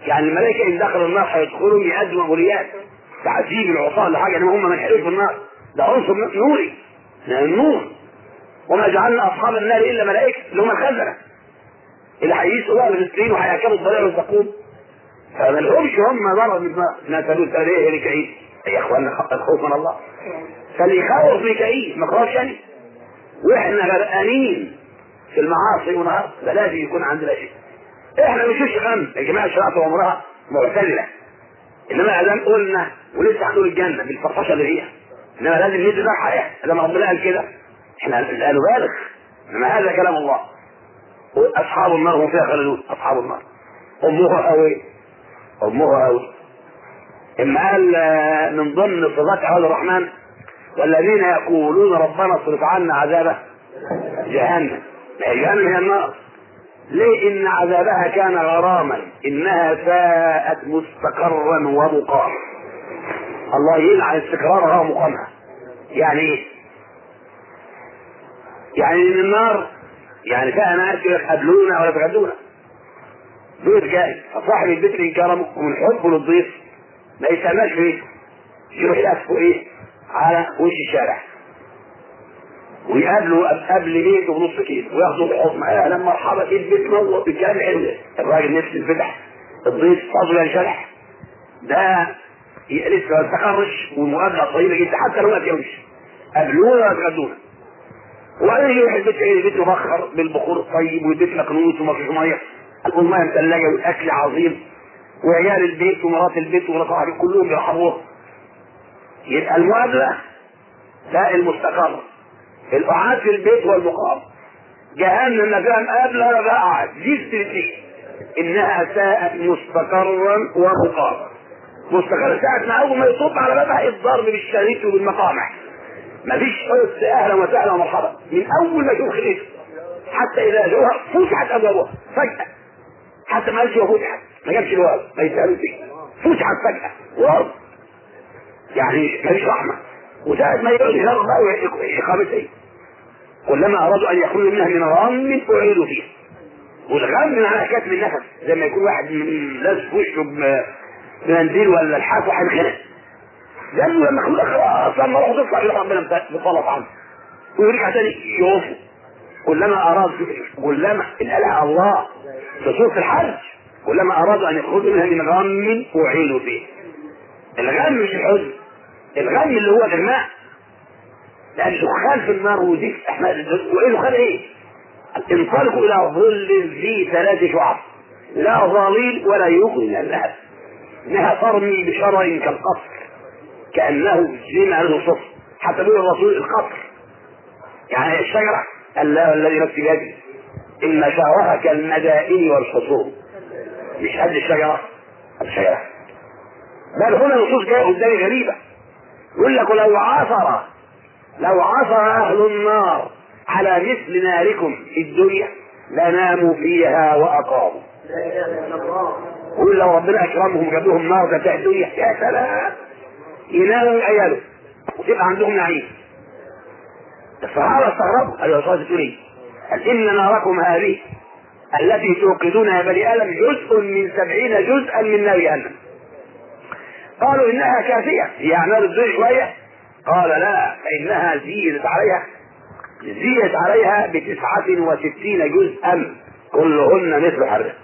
يعني الملائكه ان دخلوا النار هيدخلوا يقدموا مأموريات تعذيب العصاة لحاجه ان هم منحرفوا في النار ده عنصر نوري من النور وما جعلنا اصحاب النار الا ملائكه اللي هم الخزنه اللي هيقيسوا بقى بالسكرين وهيركبوا الضريع والزقوم فما لهمش هم ضرر من النار نسالوا تاريخ ميكائيل يا اخوانا الخوف من الله فاللي يخوف ميكائيل ما خافش يعني واحنا غرقانين في المعاصي ونهار ده لازم يكون عندنا شيء احنا مش غم يا جماعه شرعت عمرها معتدله انما ادام قلنا ولسه هنقول الجنه بالفرفشه اللي فيها انما لازم ندي ده حياه ادام ربنا قال كده احنا لا نبالغ انما هذا كلام الله اصحاب النار هم فيها خالدون اصحاب النار امها قوي امها قوي اما قال من ضمن صفات عباد الرحمن والذين يقولون ربنا اصرف عنا عذابه جهنم جهنم هي النار ليه ان عذابها كان غراما انها ساءت مستقرا ومقاما الله يلعن استقرارها ومقامها يعني ايه يعني ان النار يعني فيها ناس يقابلونا ولا يتغدونا بيت جاي فصاحب البيت من كرمه ومن حبه للضيف ما يسماش فيه يروح يقفوا ايه على وش الشارع ويقابلوا قبل بيته بنص كيلو وياخدوا بحكم اهلا مرحبا في البيت نور بالجامع الراجل نفس الفتح الضيف فضل ينشرح ده لسه ما استقرش والمقابله طويله جدا حتى لو ما اتجوزش قابلونا ويتغدونا وبعدين يروح البيت ايه البيت مبخر بالبخور الطيب والبيت مكنوس وما فيش ميه الميه مثلجه والاكل عظيم وعيال البيت ومرات البيت ومرات كلهم بيرحبوه يبقى المقابله ده المستقر القعاد في البيت والمقام جهنم لا فيها مقابله ولا فيها قعد دي الاثنين انها ساءت مستقرا ومقاما مستقر ساعة ما اول ما يصب على بابها الضرب بالشريك وبالمقامع مفيش قلت اهلا وسهلا ومرحبا من اول ما يشوف خليته حتى اذا جوها فتحت ابوابها فجأة حتى ما قالش فتحت ما جابش الواب ما يسألوش فيه فتحت فجأة وارض يعني مفيش رحمة وساعة ما يقعد يهرب بقى إقامة إيه؟ كلما أرادوا أن يخرجوا منها من غم أعيدوا فيه والغم معناها كتم النفس زي ما يكون واحد من لازم في وشه بمنديل ولا الحاف وهينخنق لأنه لما خلق خلاص لما روحه تطلع يروح ربنا مطلق عنه ويرجع تاني يقف كلما أراد كلما الأله الله في سورة الحج كلما أرادوا أن يخرجوا منها من غم أعيدوا فيه الغم مش الحزن الغم اللي هو الماء لان دخان في النار ودي احنا وايه دخان ايه؟ انطلقوا الى ظل ذي ثلاث شعب لا ظليل ولا يغني من اللهب انها ترمي بشرر كالقصر كانه جمع صفر حتى بيقول الرسول القصر يعني الشجره قال لا الذي نفسي بيده ان شعرها كالمدائن والحصون مش قد الشجره الشجره بل هنا نصوص جايه قدامي غريبه يقول لك لو عثر لو عثر اهل النار على مثل ناركم في الدنيا لناموا فيها واقاموا يقول لو ربنا اكرمهم جاب لهم نار بتاع الدنيا يا سلام يناموا عياله وتبقى عندهم نعيم الصحابه استغربوا قالوا يا استاذ تقول ايه؟ قال ان ناركم هذه التي توقدونها يا بني ادم جزء من سبعين جزءا من نار جهنم قالوا انها كافيه هي اعمال الدنيا شويه قال لا فانها زيدت عليها زيدت عليها بتسعة وستين جزءا كلهن مثل حرة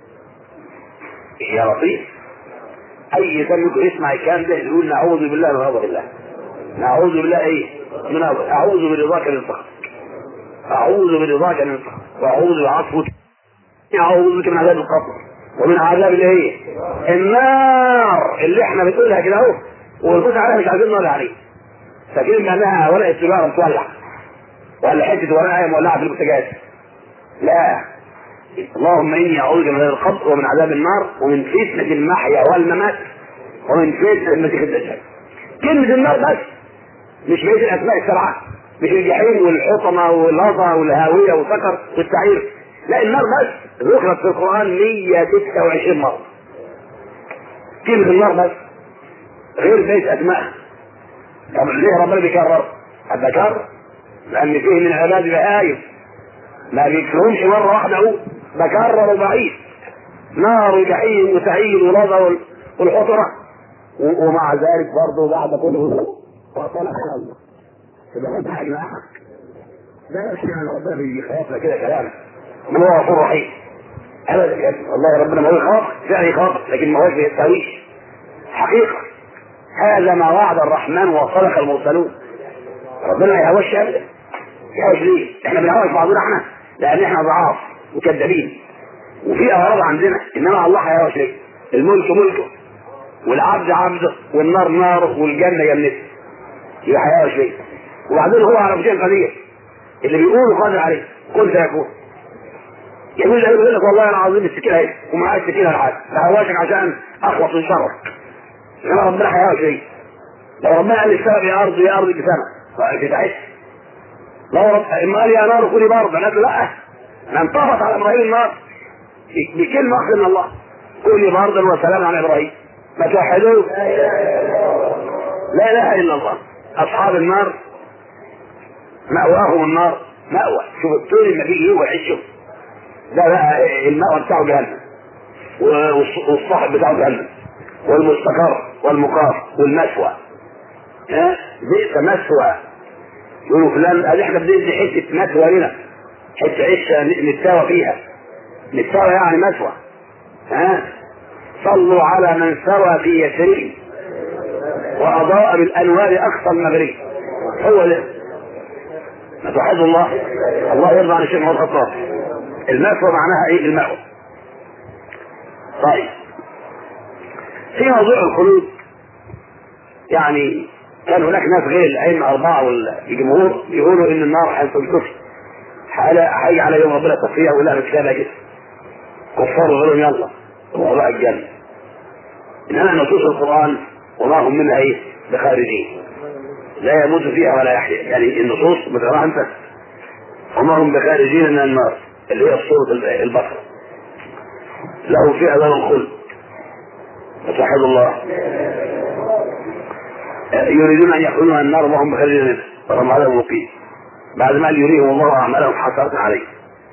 يا لطيف اي سمك يسمع الكلام ده يقول نعوذ بالله من غضب الله نعوذ بالله ايه من غضب اعوذ برضاك من سخطك اعوذ برضاك من سخطك واعوذ بعفوك اعوذ بك من عذاب القبر ومن عذاب الايه النار اللي احنا بنقولها كده اهو والفوت عليها مش عايزين نولع عليه فاكرين انها ورقه سيجاره متولع ولا حته ورقه مولعه في البوتاجاز لا اللهم اني اعوذ من القبر ومن عذاب النار ومن فتنه المحيا والممات ومن فتنه المسيح الدجال كلمه النار بس مش بقيه الاسماء السبعه مش الجحيم والحطمه واللظى والهاويه والسكر والسعير لا النار بس ذكرت في القران 126 مره كلمه النار بس غير بقيه اسمائها طب ليه ربنا بيكرر؟ الذكر لان فيه من عباد بهايم ما بيكرهمش مره واحده اهو بكرر ضعيف نار وجحيم وسعير ولظى والحطرة ومع ذلك برضه بعد كله وطلع الله تبقى انت حاجة معك ده مش يعني ربنا بيخافنا كده كلام من هو غفور رحيم ابدا يا والله ربنا ما هو يخاف فعلا يخاف لكن ما هوش بيستويش حقيقة هذا ما وعد الرحمن وصدق المرسلون ربنا ما يهوش ابدا يهوش ليه؟ احنا بنهوش بعضنا احنا لان احنا ضعاف وكذابين وفي اغراض عندنا انما الله هيهوش ليه؟ الملك ملكه والعبد عبده والنار نار والجنه جنته يبقى هيهوش ليه؟ وبعدين هو على شيء قدير اللي بيقوله قادر عليه كن فيكون يقول له يقول لك والله العظيم السكينه اهي ومعايا السكينه العاد بهواشك عشان اخلص من شرك انما ربنا هيهوش ليه؟ لو ربنا قال السبب يا ارض يا ارض بسنه تتعس لو رب اما قال يا نار كوني بردا قالت له لا انا انطفت على ابراهيم النار بكلمه واحده من الله كوني بردا وسلام على ابراهيم ما توحدوه لا اله الا الله اصحاب النار مأواهم النار مأوى شوف الطول لما بيجي هو يعيشه ده بقى المأوى بتاعه جهنم والصاحب بتاعه جهنم والمستقر والمقام والمسوى ها بئس مسوى يقولوا فلان قال احنا بندي حته مسوى لنا حته عشه نتساوى فيها نتساوى يعني مسوى ها صلوا على من سوى في يسرين واضاء بالانوار اقصى المغرب هو ده ما توحد الله الله يرضى عن الشيخ محمد الخطاب المسوى معناها ايه المأوى طيب في موضوع الخلود يعني كان هناك ناس غير الائمه اربعه والجمهور يقولوا ان النار هتنكسر هيجي على يوم ربنا تصفيها ولا مش كده كده كفار وغيرهم يلا هو بقى الجنه انما نصوص القران وما هم منها ايه بخارجين لا يموت فيها ولا يحيا يعني النصوص بتقراها انت وما هم بخارجين من النار اللي هي سوره البقره له فيها ذر الخلد وتوحد الله يريدون ان يدخلوها النار وهم بخارجين منها ولهم عذاب مقيم بعد ما يريهم الله اعمالهم حسرات عليه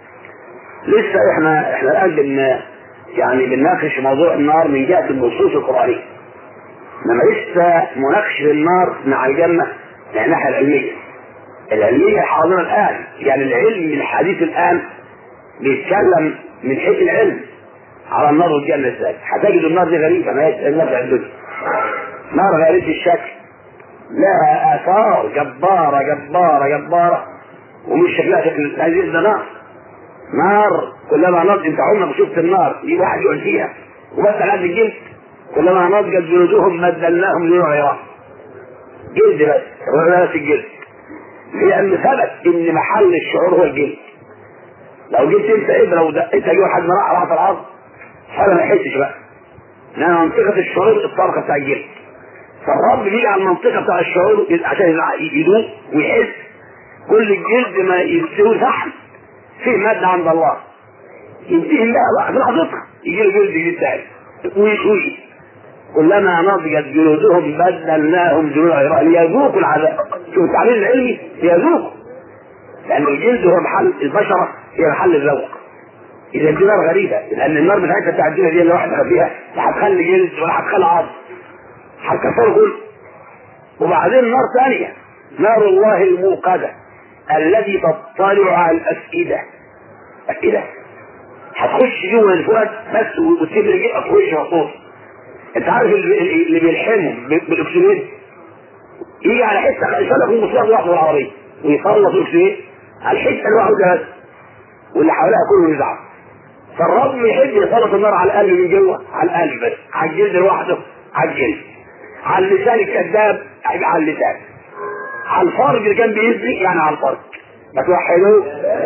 لسه احنا احنا الان بن يعني بنناقش موضوع النار من جهه النصوص القرانيه انما لسه مناقشه النار مع الجنه من الناحيه العلميه العلميه حاضره الان يعني العلم الحديث الان بيتكلم من حيث العلم على النار والجنه ازاي هتجد النار دي غريبه ما هي النار في الدنيا نار غريبه الشكل لها اثار جباره جباره جباره ومش شكلها شكل هذه ده نار نار كلما نضج انت عمرك ما شفت النار دي واحد يقعد فيها وبس على قد الجلد كلما نضجت جلودهم مدلناهم لنوع جلد بس بس الجلد لان ثبت ان محل الشعور هو الجلد لو جبت انت ابره ودقيتها جوه حد راح راح في الارض فانا ما يحسش بقى لان منطقه الشعور الطبقه بتاع الجلد فالرب بيجي على المنطقه بتاع الشعور عشان يدوق ويحس كل الجلد ما يستوي فحم فيه ماده عند الله ينتهي بقى بقى في لحظتها يجي له جلد جديد تاني ويشوي كلما نضجت جلودهم بدلناهم جلود غيرها ليذوقوا العذاب شوف التعليل العلمي ليذوقوا لان الجلد هو محل البشره هي محل الذوق اذا دي نار غريبه لان النار بتاعتها بتاع الدنيا دي اللي واحد فيها لا هتخلي جلد ولا هتخلي عظم هتكسره كله وبعدين نار ثانيه نار الله الموقده الذي تطلع على الافئده افئده هتخش جوه الفؤاد بس وتسيب رجلك تخش مخصوص انت عارف اللي بيلحمهم بالاكسجين يجي على حته يشغل في مصباح لوحده العربيه ويخلص الاكسجين على الحته الواحده بس واللي حواليها كله يزعل فالرب يحب يسلط النار على القلب من جوه على القلب بس على الجلد لوحده على الجلد على اللسان الكذاب على اللسان على الفرج اللي كان بيزني يعني على الفرج ما توحدوه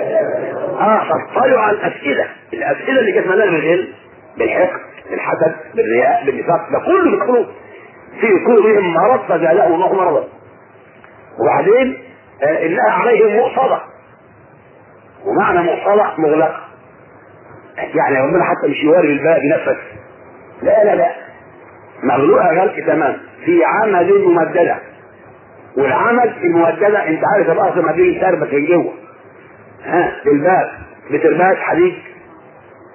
اه فاطلعوا على الافئده الافئده اللي كانت مليانه بالغل بالحقد بالحسد بالرياء بالنفاق ده كله مدخلوه في قلوبهم مرض فزادهم الله مرضا وبعدين آه انها عليهم مؤصده ومعنى مؤصده مغلقه يعني ربنا حتى مش يواري الباب بنفسه لا لا لا مغلوقه غلق تمام في عمد ممدده والعمد الممدده انت عارف الاصل ما بين تربه من جوه ها الباب بترباس حديد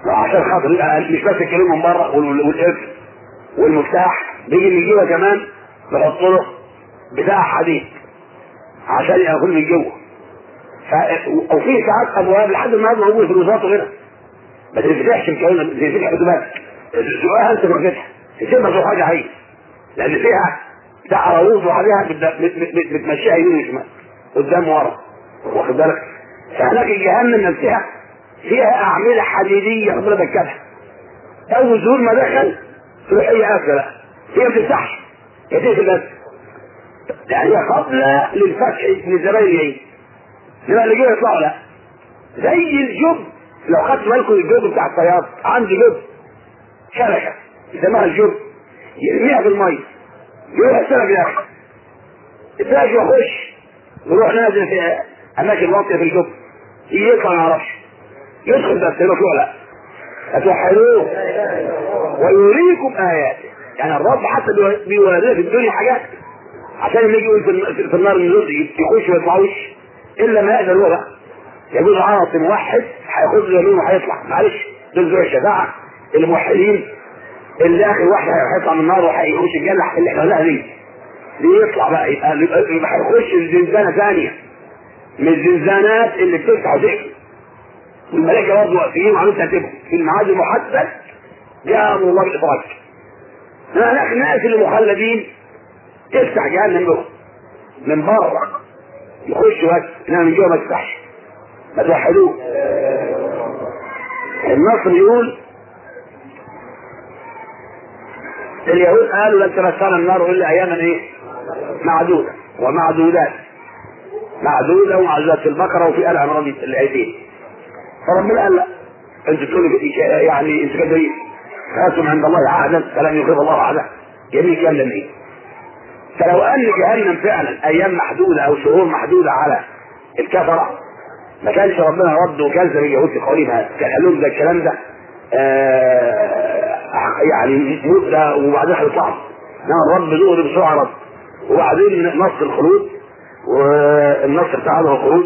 عشان خاطر يبقى مش بس الكلمه من بره وال- والقفل والمفتاح بيجي من جوه كمان نحط له بتاع حديد عشان يكون من جوه ف... وفي ساعات ابواب لحد النهارده موجوده في الوزارات وغيرها ما تفتحش الكلام ما تفتحش حدوبات سؤالها انت تفتحها تسيبها في حاجه عين لان فيها بتاع عراويز وعليها بت- بت- بت- بتمشيها يمين وشمال قدام ورا واخد بالك فهناك جهنم نفسها فيها اعمده حديديه ربنا بكتها اول ظهور ما دخل تروح هي قافله لا هي ما بتفتحش هي تقفل بس يعني هي قابله للفتح للزباين العين لما اللي جاي يطلعوا لا زي الجب لو خدت بالكم الجب بتاع الطيار عندي جب شبكه يسموها الجب يرميها في الميه يروح السمك ياخد الفلاش يخش يروح نازل في اماكن واطيه في الجب يجي يطلع ما يعرفش يدخل بس يروح لا فتوحدوه ويريكم اياته يعني الرب حتى بيو- بيورينا في الدنيا حاجات عشان لما يجي يقول في الن- في النار النزول يخش وما يطلعوش الا ما يقدر هو بقى يقول عاصي موحد هياخد له يمين وهيطلع معلش دول بتوع الشفاعه الموحدين اللي اخر واحد هيطلع من النار وهيخش الجنه اللي احنا قلناها دي بيطلع بقى يبقى يبقى يبقى هيخش الزنزانه ثانيه من الزنزانات اللي بتفتح وتقفل والملائكه برضه واقفين وعاملين ترتيبهم في الميعاد المحدد جاء امر الله بالافراج هناك الناس اللي مخلدين تفتح جهنم لهم من بره يخش بس انما من جوه ما تفتحش ما توحدوه النصر يقول اليهود قالوا لن تمسنا النار الا اياما ايه؟ معدوده ومعدودات معدوده ومعدودات في البقره وفي ال عمران الايتين فربنا قال لا انتوا تقولوا يعني انتوا كذابين خاتم عند الله عهدا فلن يخلف الله عهدا جميل كلام لمين فلو ان جهنم فعلا ايام محدوده او شهور محدوده على الكفره ما كانش ربنا رد وكذب اليهود في قولهم هذا كان قال لهم ده الكلام ده آه يعني مده وبعدين هيطلعوا انما الرب ظهر بسرعه رد وبعدين نص الخلود والنص بتاع هذا الخروج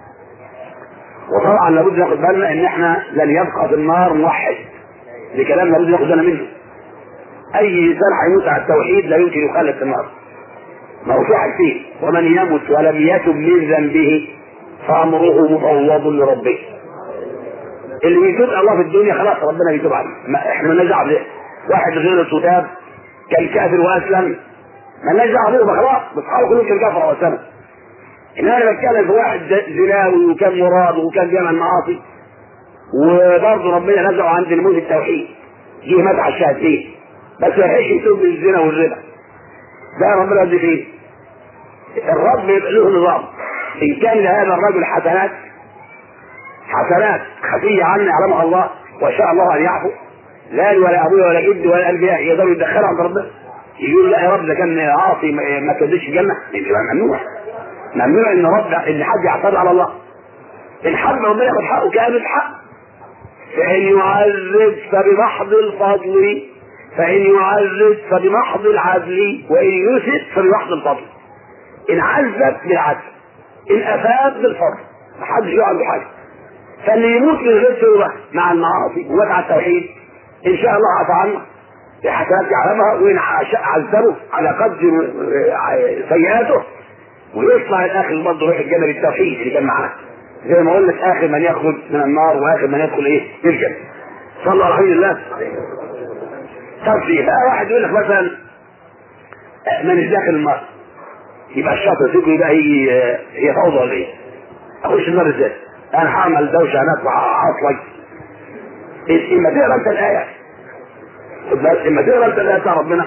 وطبعا لابد ناخد بالنا ان احنا لن يبقى في النار موحد لكلام لابد ناخد بالنا منه اي انسان هيموت على التوحيد لا يمكن يخلد في النار ما هو في حاجتين ومن يمت ولم يتب من ذنبه فامره مفوض لربه اللي بيتوب الله في الدنيا خلاص ربنا بيتوب عليه ما احنا مالناش دعوه بده واحد غير التتاب كان كافر واسلم مالناش دعوه بده خلاص بصحابه كلهم كان كافر واسلم انما انا بتكلم في واحد زناوي وكان مراد وكان بيعمل معاصي وبرضه ربنا نزعه عند الموت التوحيد جه مات على الشهادتين بس ما يحش يتوب من الزنا والربا ده ربنا يدي فيه الرب يبقى له نظام ان كان لهذا الرجل حسنات حسنات خفيه عني يعلمها الله وشاء الله ان يعفو لا لي ولا ابويا ولا جدي ولا الانبياء يقدروا يدخلوا عند ربنا يقول لا يا رب ده كان عاصي ما ما تدش الجنه يبقى ممنوع ممنوع ان رب ان حد يعترض على الله الحق ربنا ياخد حقه كامل حق فان يعذب فبمحض الفضل فان يعذب فبمحض العدل وان يسد فبمحض الفضل ان عذب بالعدل ان افاد بالفضل ما حدش يقعد بحاجه فاللي يموت من غير توبه مع المعاصي ومات على التوحيد ان شاء الله عفى عنه بحسنات يعلمها وان عذبه على قدر سيئاته ويطلع الاخر برضه يروح الجنه بالتوحيد اللي كان معاه زي ما قلنا اخر من يخرج من النار واخر من يدخل ايه الجنه صلى على رسول الله طب في بقى واحد يقول لك مثلا من داخل النار يبقى الشاطر تيجي يبقى هي هي فوضى ولا ايه؟ اخش النار ازاي؟ انا هعمل دوشه هناك وهعصلك اما تقرا انت الايه خد بالك اما تقرا انت الايه بتاع ربنا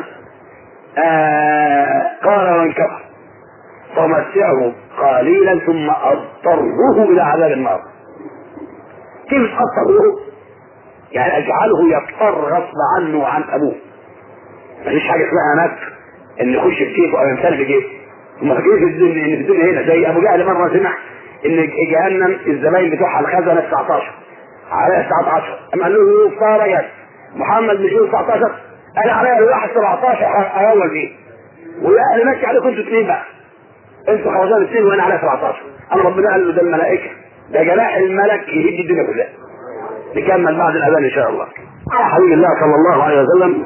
آه قال ومن كفر فمتعه قليلا ثم اضطره الى عذاب النار كيف اضطره يعني اجعله يضطر غصب عنه وعن ابوه مفيش حاجه اسمها هناك ان يخش في كيفه او يمتلك في كيفه هم فاكرين في الدنيا ان في الدنيا هنا زي ابو جهل مره سمع ان جهنم الزباين بتوعها الخزنه 19 عليها 19 اما قال له يختار يا محمد مش 19 انا عليا الواحد 17 اول فيه واهل مكه عليكم انتوا اثنين بقى انتوا خوازان اثنين وانا عليا 17 انا ربنا قال له ده الملائكه ده جناح الملك يهد الدنيا كلها نكمل بعد الاذان ان شاء الله على حبيب الله صلى الله عليه وسلم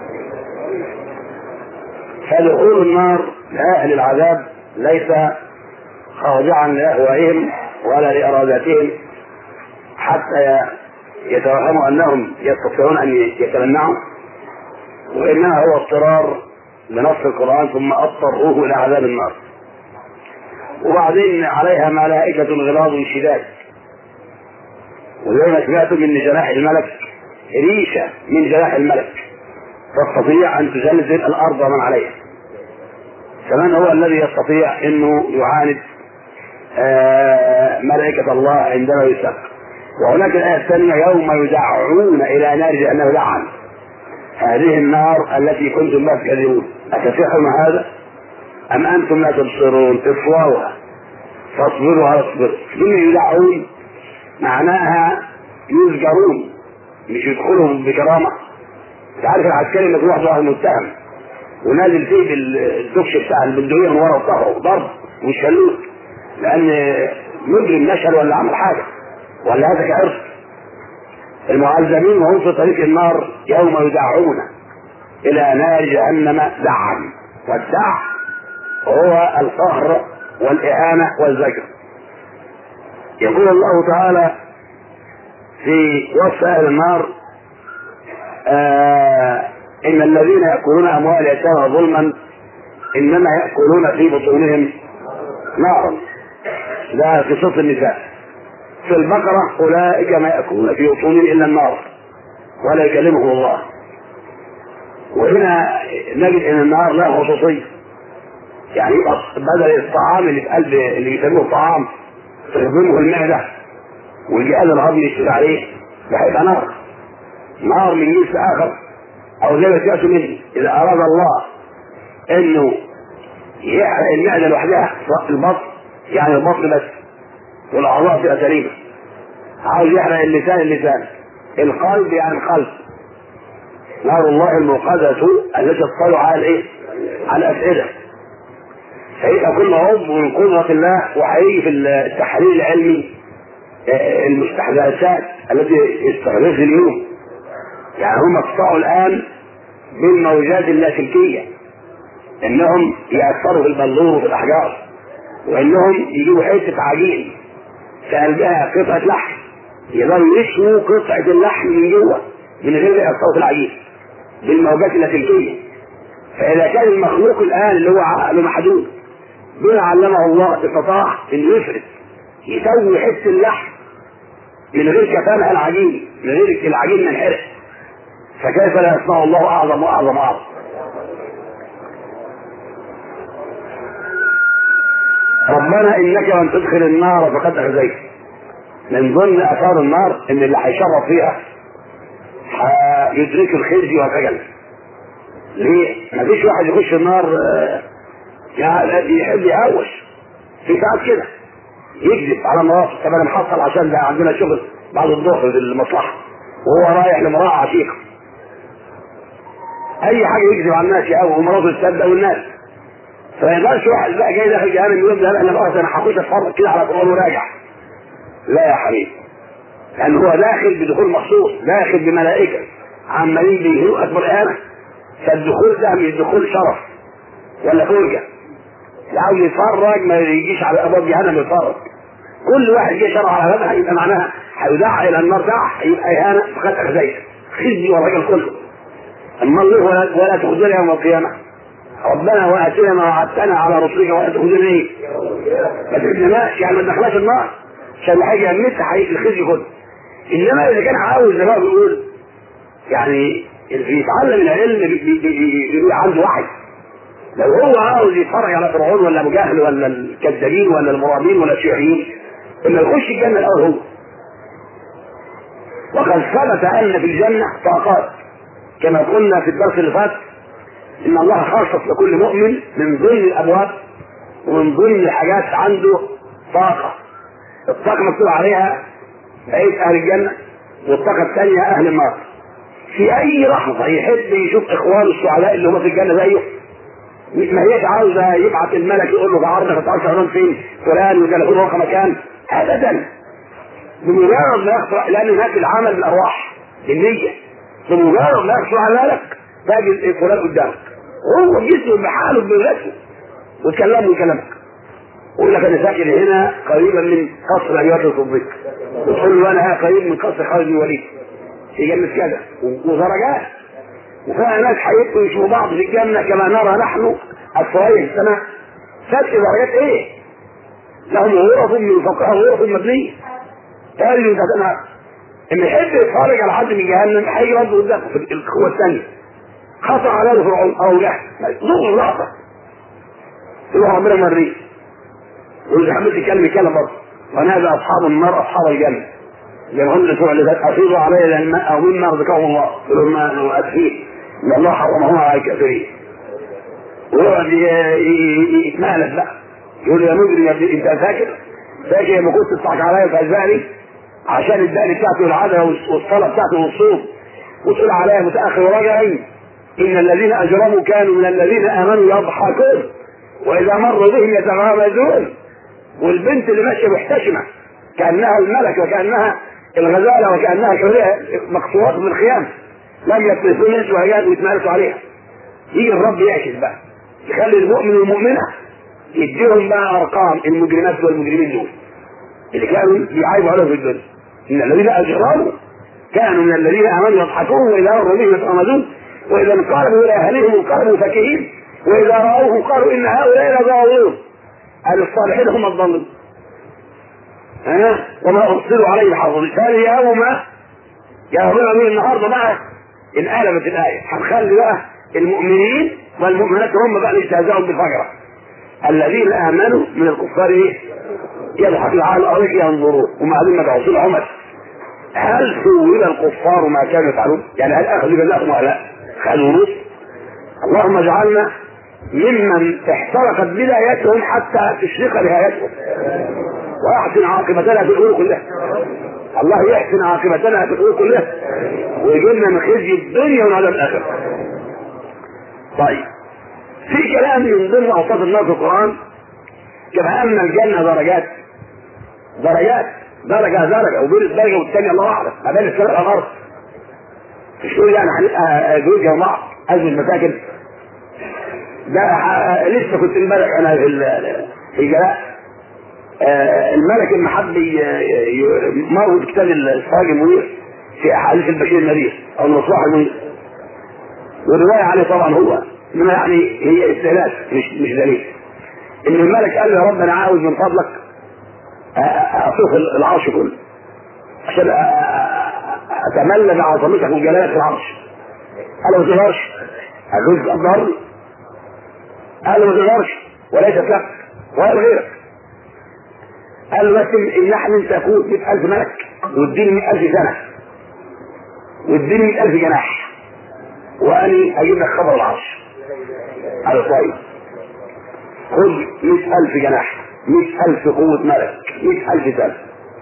فدخول النار لاهل العذاب ليس خاضعا لاهوائهم ولا لاراداتهم حتى يتوهموا انهم يستطيعون ان يتمنعوا وانما هو اضطرار بنص القران ثم اضطروه الى عذاب النار وبعدين عليها ملائكة غلاظ شداد وزي ما سمعتم من جناح الملك ريشة من جناح الملك تستطيع أن تزلزل الأرض ومن عليها كمان هو الذي يستطيع أنه يعاند آه ملائكة الله عندما يسق وهناك الآية الثانية يوم يدعون إلى نار جهنم دعا هذه النار التي كنتم بها تكذبون أتفهم هذا؟ أم أنتم لا تبصرون اصلوها فاصبروا على الصبر من يدعون معناها يزجرون مش يدخلهم بكرامة تعرف العسكري اللي تروح ظهر المتهم ونازل فيه بالدكش بتاع البندقية من ورا ظهره ضرب وشلوت لأن مجرم نشل ولا عمل حاجة ولا هذا كعرف المعذبين وهم في طريق النار يوم يدعون إلى نار جهنم دعا والدع هو القهر والإهانة والزجر يقول الله تعالى في وصف أهل النار آه إن الذين يأكلون أموال اليتامى ظلما إنما يأكلون في بطونهم نارا ده في صوت النساء في البقرة أولئك ما يأكلون في بطونهم إلا النار ولا يكلمهم الله وهنا نجد ان النار لها خصوصيه يعني يبقى بدل الطعام اللي في قلب اللي بيسموه طعام تهضمه المعده والجهاز الهضمي يشتغل عليه ده هيبقى نار نار من جنس اخر او زي ما سمعتوا مني اذا اراد الله انه يحرق المعده لوحدها البطن يعني البطن بس والاعضاء تبقى سليمه عاوز يحرق اللسان اللسان القلب يعني القلب نار الله الموقدة التي تطلع على الايه؟ على الافئده هيبقى كل عضو من قدرة الله وهيجي في التحليل العلمي المستحدثات التي يستخدمها اليوم يعني هم اقطعوا الان بالموجات اللاسلكيه انهم ياثروا في البلور وفي الاحجار وانهم يجيبوا حته عجين في قلبها قطعه لحم يقدروا يشووا قطعه اللحم من جوه من غير ما ياثروا في العجين بالموجات اللاسلكيه فاذا كان المخلوق الان اللي هو عقله محدود بما علمه الله استطاع انه يفرد يسوي حته اللحم من غير كفانها العجين من غير العجين منحرق فكيف لا يصنع الله اعظم واعظم واعظم ربنا انك من تدخل النار فقد اخزيت من ضمن اثار النار ان اللي هيشرب فيها هيدرك الخزي والخجل ليه؟ مفيش واحد يخش النار يعني يحب يهوش في ساعات كده يكذب على مراته طب انا محصل عشان ده عندنا شغل بعد الظهر في المصلحه وهو رايح لمراه عشيقه اي حاجه يكذب على الناس يهوى ومراته تصدق والناس فما يقدرش واحد بقى جاي داخل جهنم يقول ده انا بقى انا هخش اتفرج كده على القران وراجع لا يا حبيبي لان هو داخل بدخول مخصوص داخل بملائكه عمالين بيهنوا اكبر اهانه فالدخول ده مش دخول شرف ولا فرجه عاوز يتفرج ما يجيش على ابواب جهنم يتفرج كل واحد جه شرع على بابها يبقى معناها هيدعى الى النار دع يبقى اهانه فقد اخزيت خزي والراجل كله اما الله ولا, ولا تخزنا يوم القيامه ربنا واتنا ما وعدتنا على رسلك ولا تخزنا ايه؟ ما تخزناش يعني ما تدخلناش النار عشان حاجه يمسها هيجي الخزي كله انما اذا كان عاوز زي ما بيقول يعني اللي بيتعلم العلم بيبقى عنده وعي لو هو عاوز يتفرج على فرعون ولا ابو جهل ولا الكذابين ولا المرابين ولا الشيوعيين انه يخش الجنه الاول هو وقد ثبت ان في الجنه طاقات كما قلنا في الدرس اللي فات ان الله خصص لكل مؤمن من ضمن الابواب ومن ضمن الحاجات عنده طاقه الطاقه مكتوب عليها بقيه اهل الجنه والطاقه الثانيه اهل النار في اي لحظه يحب يشوف اخوانه السعداء اللي هم في الجنه زيه ما هيش عاوزه يبعت الملك يقول له بعرضك ما تعرفش فين فلان وكان له مكان ابدا بمجرد ما يخطر لان هناك العمل بالارواح بالنيه بمجرد ما يخطر على بالك تجد فلان قدامك هو جسمه بحاله بنفسه وتكلمه ويكلمك يقول لك انا ساكن هنا قريبا من قصر ايات الصديق وتقول له انا قريب من قصر خالد بن الوليد في جنة كذا ودرجات وفيها ناس هيبقوا يشوفوا بعض في الجنة كما نرى نحن الصغير في السماء فرق درجات ايه؟ لهم غرف من فوقها غرف مبنية قالوا ده انا اللي يحب يتفرج على حد من جهنم هيجي برضه قدامه في القوة الثانية خطر على فرعون او جهل ظهر لقطة يروح ربنا مريه وإذا حبيت يتكلم يتكلم برضه ونادى أصحاب النار أصحاب الجنة لهم الأسبوع اللي فات أفيضوا علي الماء أو مما رزقهم الله قالوا ما أسفين إن الله حرمهما على الكافرين ويقعد يتمالك بقى يقول يا مجرم يا ابني انت فاكر فاكر لما كنت تضحك عليا وتهزقني عشان الدقن بتاعتي والعدله والصلاه بتاعتي والصوم وتقول عليا متاخر وراجعين ان الذين اجرموا كانوا من الذين امنوا يضحكون واذا مروا بهم يتغامزون والبنت اللي ماشيه محتشمه كانها الملك وكانها الغزاله وكانها كلها مقصورات من الخيام لم يتلفون يسوى عياد ويتمارسوا عليها يجي الرب يعكس بقى يخلي المؤمن والمؤمنه يديهم بقى ارقام المجرمات والمجرمين دول اللي كانوا بيعايبوا عليهم في الدنيا ان الذين اجرموا كانوا من الذين امنوا يضحكون واذا مروا بهم يتغمزون واذا انقلبوا الى اهلهم انقلبوا فكهين واذا راوهم قالوا ان هؤلاء لضالون اهل الصالحين هم الضالون ها وما ارسلوا عليه حافظين قال يوم يا ربنا يقول النهارده بقى انقلبت الايه هنخلي بقى المؤمنين والمؤمنات هم بقى اللي استهزأوا بالفجره الذين امنوا من الكفار ايه؟ يضحك على الارض ينظرون وبعدين مبعوثين عمر هل سوّل الكفار ما كانوا يفعلون؟ يعني هل اخذوا بالله ولا لا؟ خذوا نص اللهم اجعلنا ممن احترقت بدايتهم حتى تشرق نهايتهم واحسن عاقبتنا في الامور كلها الله يحسن عاقبتنا في الامور كلها ويجيبنا من خزي الدنيا ومن عذاب الاخره طيب في كلام من ضمن اوصاف النار في القران كما ان الجنه درجات درجات درجه درجه وبين الدرجه والثانيه الله اعلم ما بين السماء والارض مش تقول يعني هنبقى جوز يا بعض ازمه المساكن ده لسه كنت امبارح انا في في الجلاء آه الملك لما حب مروي كتاب الصاج المنير في احاديث البشير النذير او المصباح المنير والروايه عليه طبعا هو انما يعني هي استهلاك مش مش دليل ان الملك قال له يا رب انا عاوز من فضلك اطوف العرش كله عشان اتملى بعظمتك وجلالك في العرش قال له ما تقدرش قال له تقدرني قال له ما تقدرش وليست لك ولا لغيرك قال له بس امنحني ان تكون 100000 ملك واديني 100000 سنه واديني 100000 جناح واني اجيب لك خبر العرش قال له طيب خذ 100000 جناح 100000 قوة ملك 100000 سنة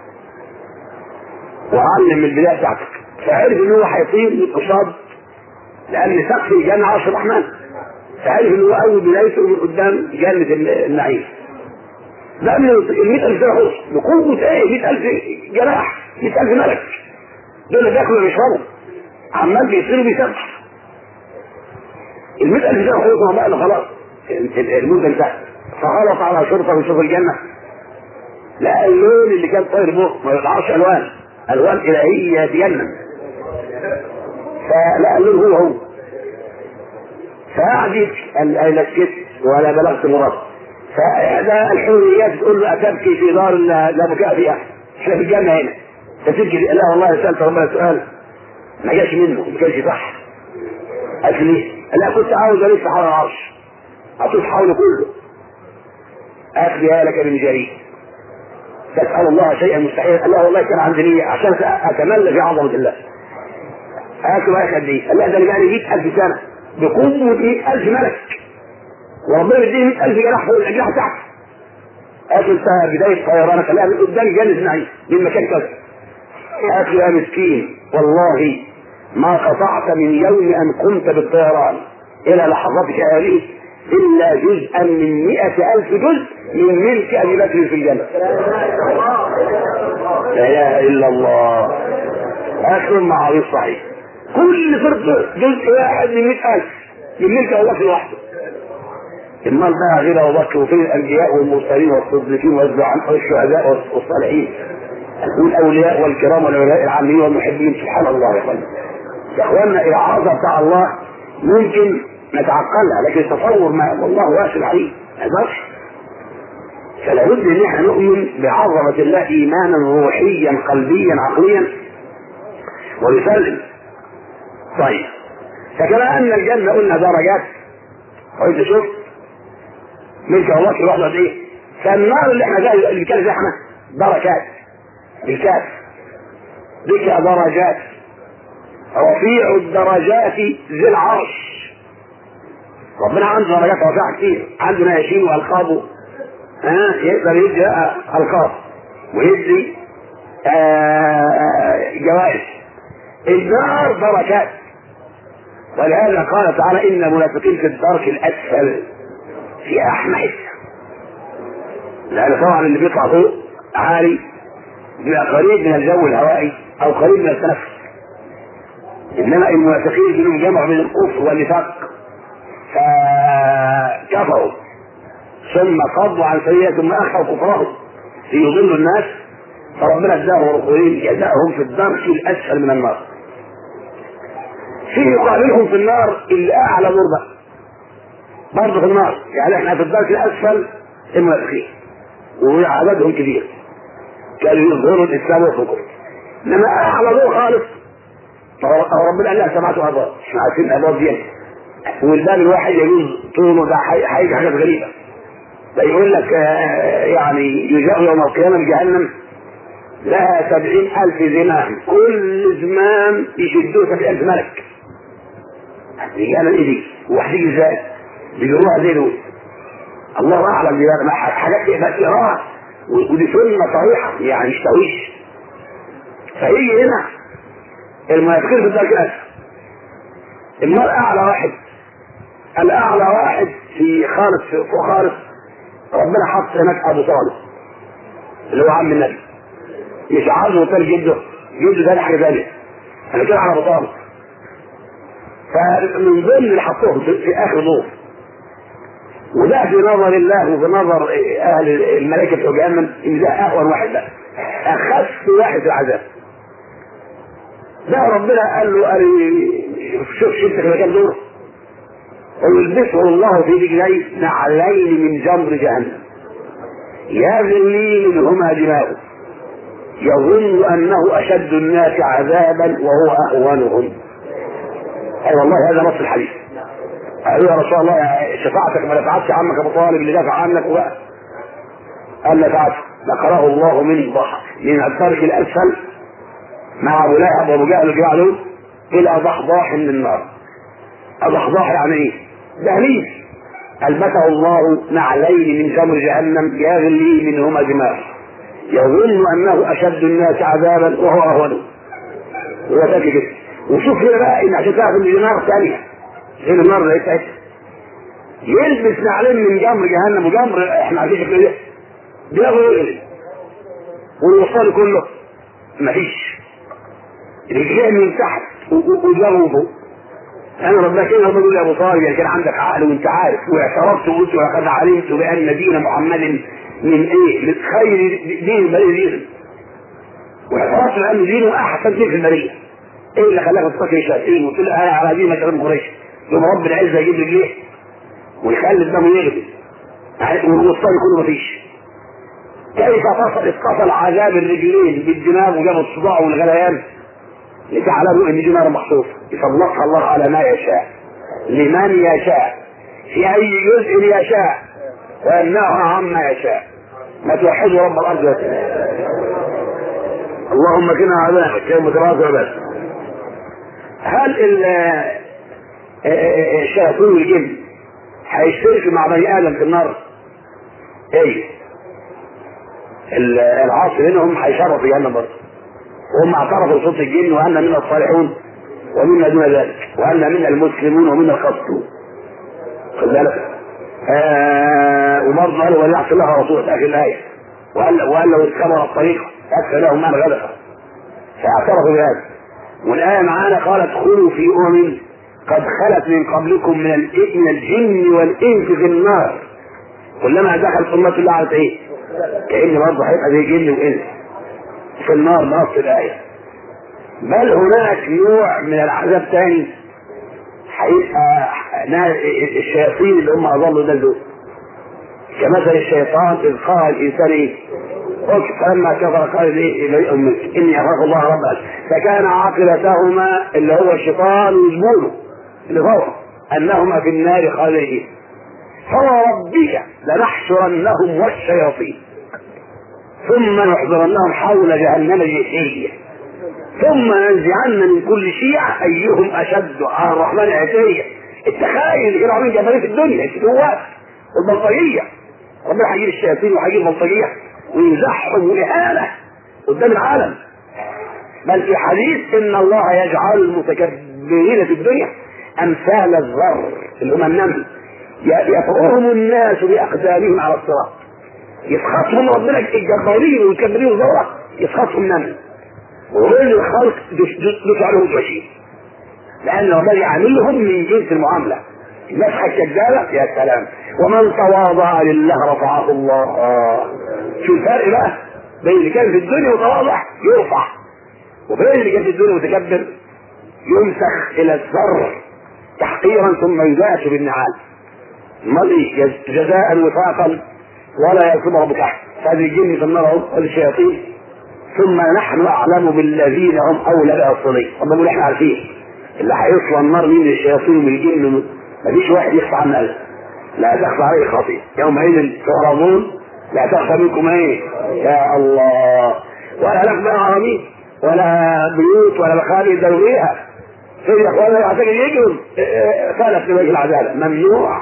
وعلم من البداية بتاعتك فعرف ان هو هيطير من قصاد لان سقف الجنة عرش الرحمن فعرف ان هو اول بدايته من قدام جنة النعيم لا من ال 100000 سنة خلص بقوة ايه 100000 جناح 100000 ملك دول بياكلوا ويشربوا عمال بيصيروا بيسبح ال 100000 سنة خلصوا بقى خلاص المدة انتهت فغلط على شرطة ويشوف الجنة لا اللون اللي كان طاير به ما يطلعش الوان الوان الهية تجنن فلا اللون هو هو فقعد لا سكت ولا بلغت مراد فإحدى الحوريات تقول له أتبكي في دار لا بكاء فيها احنا في الجنة هنا فتبكي لا والله سألت ربنا سؤال ما جاش منه ما كانش صح قالت لي لا كنت عاوز الف حول العرش اطوف حوله كله اخذها لك من جريء تسأل الله شيئا مستحيلا الله والله كان عندي نية عشان اتملى في عظمة الله هاك بقى قد ايه؟ قال لا ده انا بقى 100000 سنة بقوة 100000 ملك وربنا بيديني 100000 جناح فوق الاجنحة تحت قالت انت بداية طيرانك لا من قدام جنة نعيم من مكان كذا قالت يا مسكين والله ما قطعت من يوم ان قمت بالطيران الى لحظتك هذه إلا جزءا من مئة ألف جزء من ملك أبي بكر في الجنة لا اله الا الله اخر معروف صحيح كل فرد جزء واحد من 100000 من ملك الله لوحده المال بقى غير ابو بكر وفين الانبياء والمرسلين والصديقين والشهداء والصالحين والاولياء والكرام والعلماء العاملين والمحبين سبحان الله يا اخوانا يا اخوانا العظمه بتاع الله ممكن نتعقلها لكن تصور ما والله واسع عليه ما يقدرش فلا بد ان احنا نؤمن بعظمه الله ايمانا روحيا قلبيا عقليا ونسلم طيب فكما ان الجنه قلنا درجات وانت شفت ملك الله لوحده قد ايه فالنار اللي احنا جاي اللي بنتكلم فيها احنا دركات بالكاف بك درجات رفيع الدرجات ذي العرش ربنا عنده درجات رفيعة كتير عنده ناشين والقابه ها يقدر يدي القاب ويدي جوائز النار دركات ولهذا قال تعالى ان المنافقين في الدرك الاسفل في احمى حته لان طبعا اللي بيطلع فوق عالي بيبقى قريب من الجو الهوائي او قريب من التنفس انما المنافقين بينهم جمع بين الكفر والنفاق فكفروا ثم صدوا عن سيئة ثم اخفوا كفرهم ليضلوا الناس فربنا اداهم رسولين جزاهم في الدرك الاسفل من النار في يقابلهم في النار اللي اعلى دور بقى برضه في النار يعني احنا في الدرك الاسفل المنافقين وعددهم كبير كانوا يظهروا الاسلام والحكم انما اعلى دور خالص ربنا قال لها سبعة ابواب احنا عارفين الابواب دي والباب الواحد يجوز طوله ده هيجي حاجات غريبه ده يقول لك يعني يجاء يوم القيامه بجهنم لها سبعين ألف زمام كل زمام يشدوه سبعين ألف ملك رجالا ايه دي؟ وهتيجي ازاي؟ بيجروها زي دول الله اعلم دي حاجات بس يراها ودي سنه صريحه يعني مش تويش فيجي هنا المنافقين في الدرك الاسفل المرء اعلى واحد الاعلى واحد في خالص فوق خالص ربنا حط هناك ابو طالب اللي هو عم النبي مش عاوز وتاني جده جده ده حاجه ثانيه انا كده على ابو طالب فمن ضمن اللي حطوهم في اخر دور وده في نظر الله وفي نظر اهل الملائكه بتوع جهنم ان ده اهون واحد بقى اخف واحد في العذاب ده ربنا قال له قال شوف شفت في مكان دور ويلبسه الله في رجليه نعلين من جمر جهنم يغلي منهما دماغه يظن انه اشد الناس عذابا وهو اهونهم اي والله هذا نص الحديث قالوا يا رسول الله شفاعتك ما نفعتش عمك ابو طالب اللي دافع عنك وبقى قال نفعت ذكره الله من ضحى من الدرك الاسفل مع ابو لهب وابو جهل اللي الى ضحضاح من النار ضحضاح يعني ايه؟ دهليز البسه الله نعلين من جمر جهنم يغلي منهما دماغ يظن انه اشد الناس عذابا وهو اهونه هو ذكي كده وشوف هنا بقى ان عشان تعرف ان دي نار ثانيه غير النار اللي بتاعتها يلبس نعلين من جمر جهنم وجمر احنا عارفين شكله ايه دماغه يغلي والوصال كله مفيش رجليه من تحت ودماغه فوق انا ربنا كده ربنا يقول يا ابو طالب يعني كان عندك عقل وانت عارف واعترفت وقلت ولقد علمت بان دين محمد من ايه؟ من خير دين البريه دين واعترفت بان دينه احسن دين في البريه ايه اللي خلاك تفكر شياطين وتقول انا على دين مشاهير قريش يوم رب العزه يجيب رجليه ويخلي الدم يغلي والوسطان كله مفيش كيف تصل اتصل عذاب الرجلين بالدماغ وجاب الصداع والغليان لتعلموا ان دي نار مخصوصه يطلقها الله على ما يشاء لمن يشاء في اي جزء يشاء ويمنعها عما يشاء ما توحدوا رب الارض والسماء اللهم كنا عذابك يا متراضع بس هل الشياطين والجن هيشتركوا مع بني ادم في النار؟ ايه العاصي منهم هيشرف في جهنم برضه وهم اعترفوا بصوت الجن وان منا الصالحون ومنا دون ذلك وان منا المسلمون ومنا القاسطون خد بالك آه وبرضه قالوا وليعصي الله ورسوله في اخر الايه وقال وقال لو استمر الطريق يكفي لهم ان غلبه فاعترفوا بهذا والآية معانا قال ادخلوا في أمم قد خلت من قبلكم من من الجن والإنس في النار كلما دخلت أمة الله على إيه؟ كأن برضه هيبقى زي جن وإنس في النار نص الآية بل هناك نوع من العذاب ثاني هيبقى الشياطين اللي هم أضلوا ده دول كمثل الشيطان إذ قال الإنسان إيه؟ قلت فلما كفر قال لي أمك إني أخاف الله رب فكان عاقبتهما اللي هو الشيطان وزبونه اللي فوق أنهما في النار خالدين فوربك لنحشرنهم والشياطين ثم نحضرنهم حول جهنم جثيا ثم ننزعن من كل شيعة أيهم أشد على الرحمن عتيا التخيل اللي كانوا عاملين جبارين في الدنيا الشهوات والبلطجية ربنا هيجيب الشياطين وهيجيب البلطجية ويزحهم وإهانة قدام العالم بل في حديث إن الله يجعل المتكبرين في الدنيا أمثال الذر اللي هم النمل يطعهم الناس بأقدامهم على الصراط يسخطهم ربنا الجبارين والمتكبرين والذرة يسخطهم نمل وغير الخلق دفع عليهم ماشيين لأن ربنا يعاملهم من جنس المعاملة النفحة الكذابة يا سلام ومن تواضع لله رفعه الله شو الفرق بقى بين اللي كان في الدنيا متواضع يرفع وبين اللي كان في الدنيا متكبر يمسخ الى الذر تحقيرا ثم يداس بالنعال مضي جزاء وفاقا ولا يكتب ربك احد هذه الجن في النار والشياطين ثم نحن اعلم بالذين هم اولى باصلين طب نقول احنا عارفين اللي هيصلى النار مين الشياطين ومن الجن مفيش واحد يخفى عن قلبه لا تخفى عليه خطيئة يومئذ تعرضون لا تخفى منكم ايه يا الله ولا لك بقى عربي ولا بيوت ولا مخابئ يدويها في يا اخوانا يعتقد يجرم خالف لوجه العداله ممنوع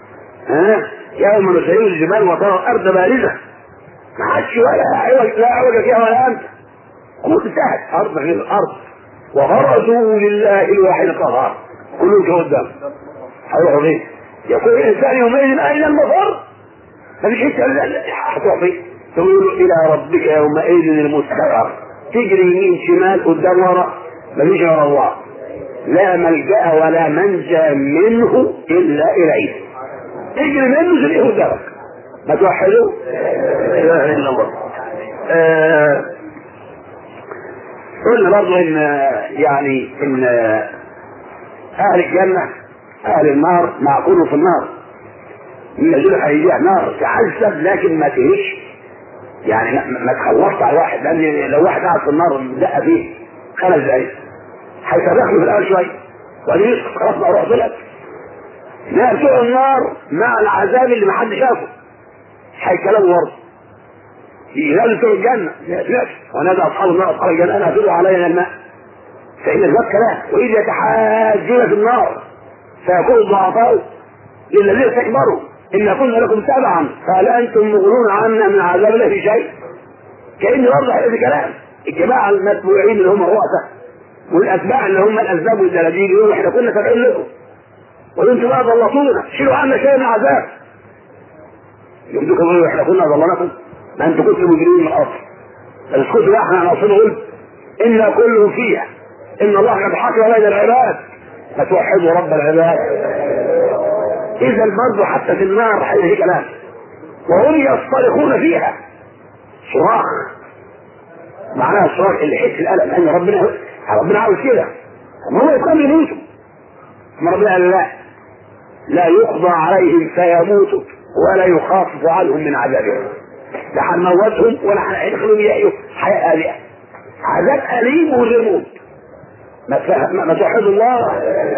ها يوم نسير الجبال وترى الارض بارزه ما عادش ولا عوج لا عوج فيها ولا انت كل انتهت ارض غير الارض وبرزوا لله الواحد القهار كلهم قدام هيروحوا فين؟ يقول الانسان يومئذ اين المفر؟ ما فيش حته هتروح فين؟ تقول الى ربك يومئذ المستقر تجري يمين شمال قدام ورا ما فيش غير الله لا ملجا ولا منجا منه الا اليه تجري منه تلاقيه قدامك ما توحدوا لا اله الا الله آه قلنا برضه ان يعني ان اهل الجنه اهل النار معقول في النار الذين هيجيها نار تعذب لكن ما تهش يعني ما تخلصش على واحد لان لو واحد قاعد في النار دق فيه خمس دقايق هيصرخ له في الاول شويه وبعدين يسقط خلاص بقى روح طلعت لا بتوع النار مع العذاب اللي ما حد شافه هيكلموا برضه ينادوا بتوع الجنه لا ونادى اصحاب النار اصحاب الجنه انا افيدوا علينا الماء فان الباب كلام واذ يتحاجون في النار فيقول الضعفاء للذين استكبروا إن كنا لكم تبعا قال أنتم مغنون عنا من عذاب الله في شيء كأن برضه هذا كلام الجماعة المتبوعين اللي هم الرؤساء والأتباع اللي هم الأسباب والدلاديل يقولوا إحنا كنا تابعين لكم وأنتم بقى ضلطونا شيلوا عنا شيء من العذاب يمدوكم يقولوا إحنا كنا ضلناكم ما أنتم كنتم مجرمين من الأصل اسكتوا بقى إحنا هنوصل قلت إنا كلهم فيها إن الله قد حكم بين العباد فتوحدوا رب العباد اذا برضه حتى في النار هذه كلام وهم يصطرخون فيها صراخ معناها الصراخ اللي يحس الالم لان ربنا ربنا عاوز كده ما هو يقام يموتوا ما ربنا قال لا لا يقضى عليهم فيموتوا ولا يخفف عنهم من عذابهم لا هنموتهم ولا هندخلهم يحيوا حياه الهه عذاب اليم وغير موت ما ما توحد الله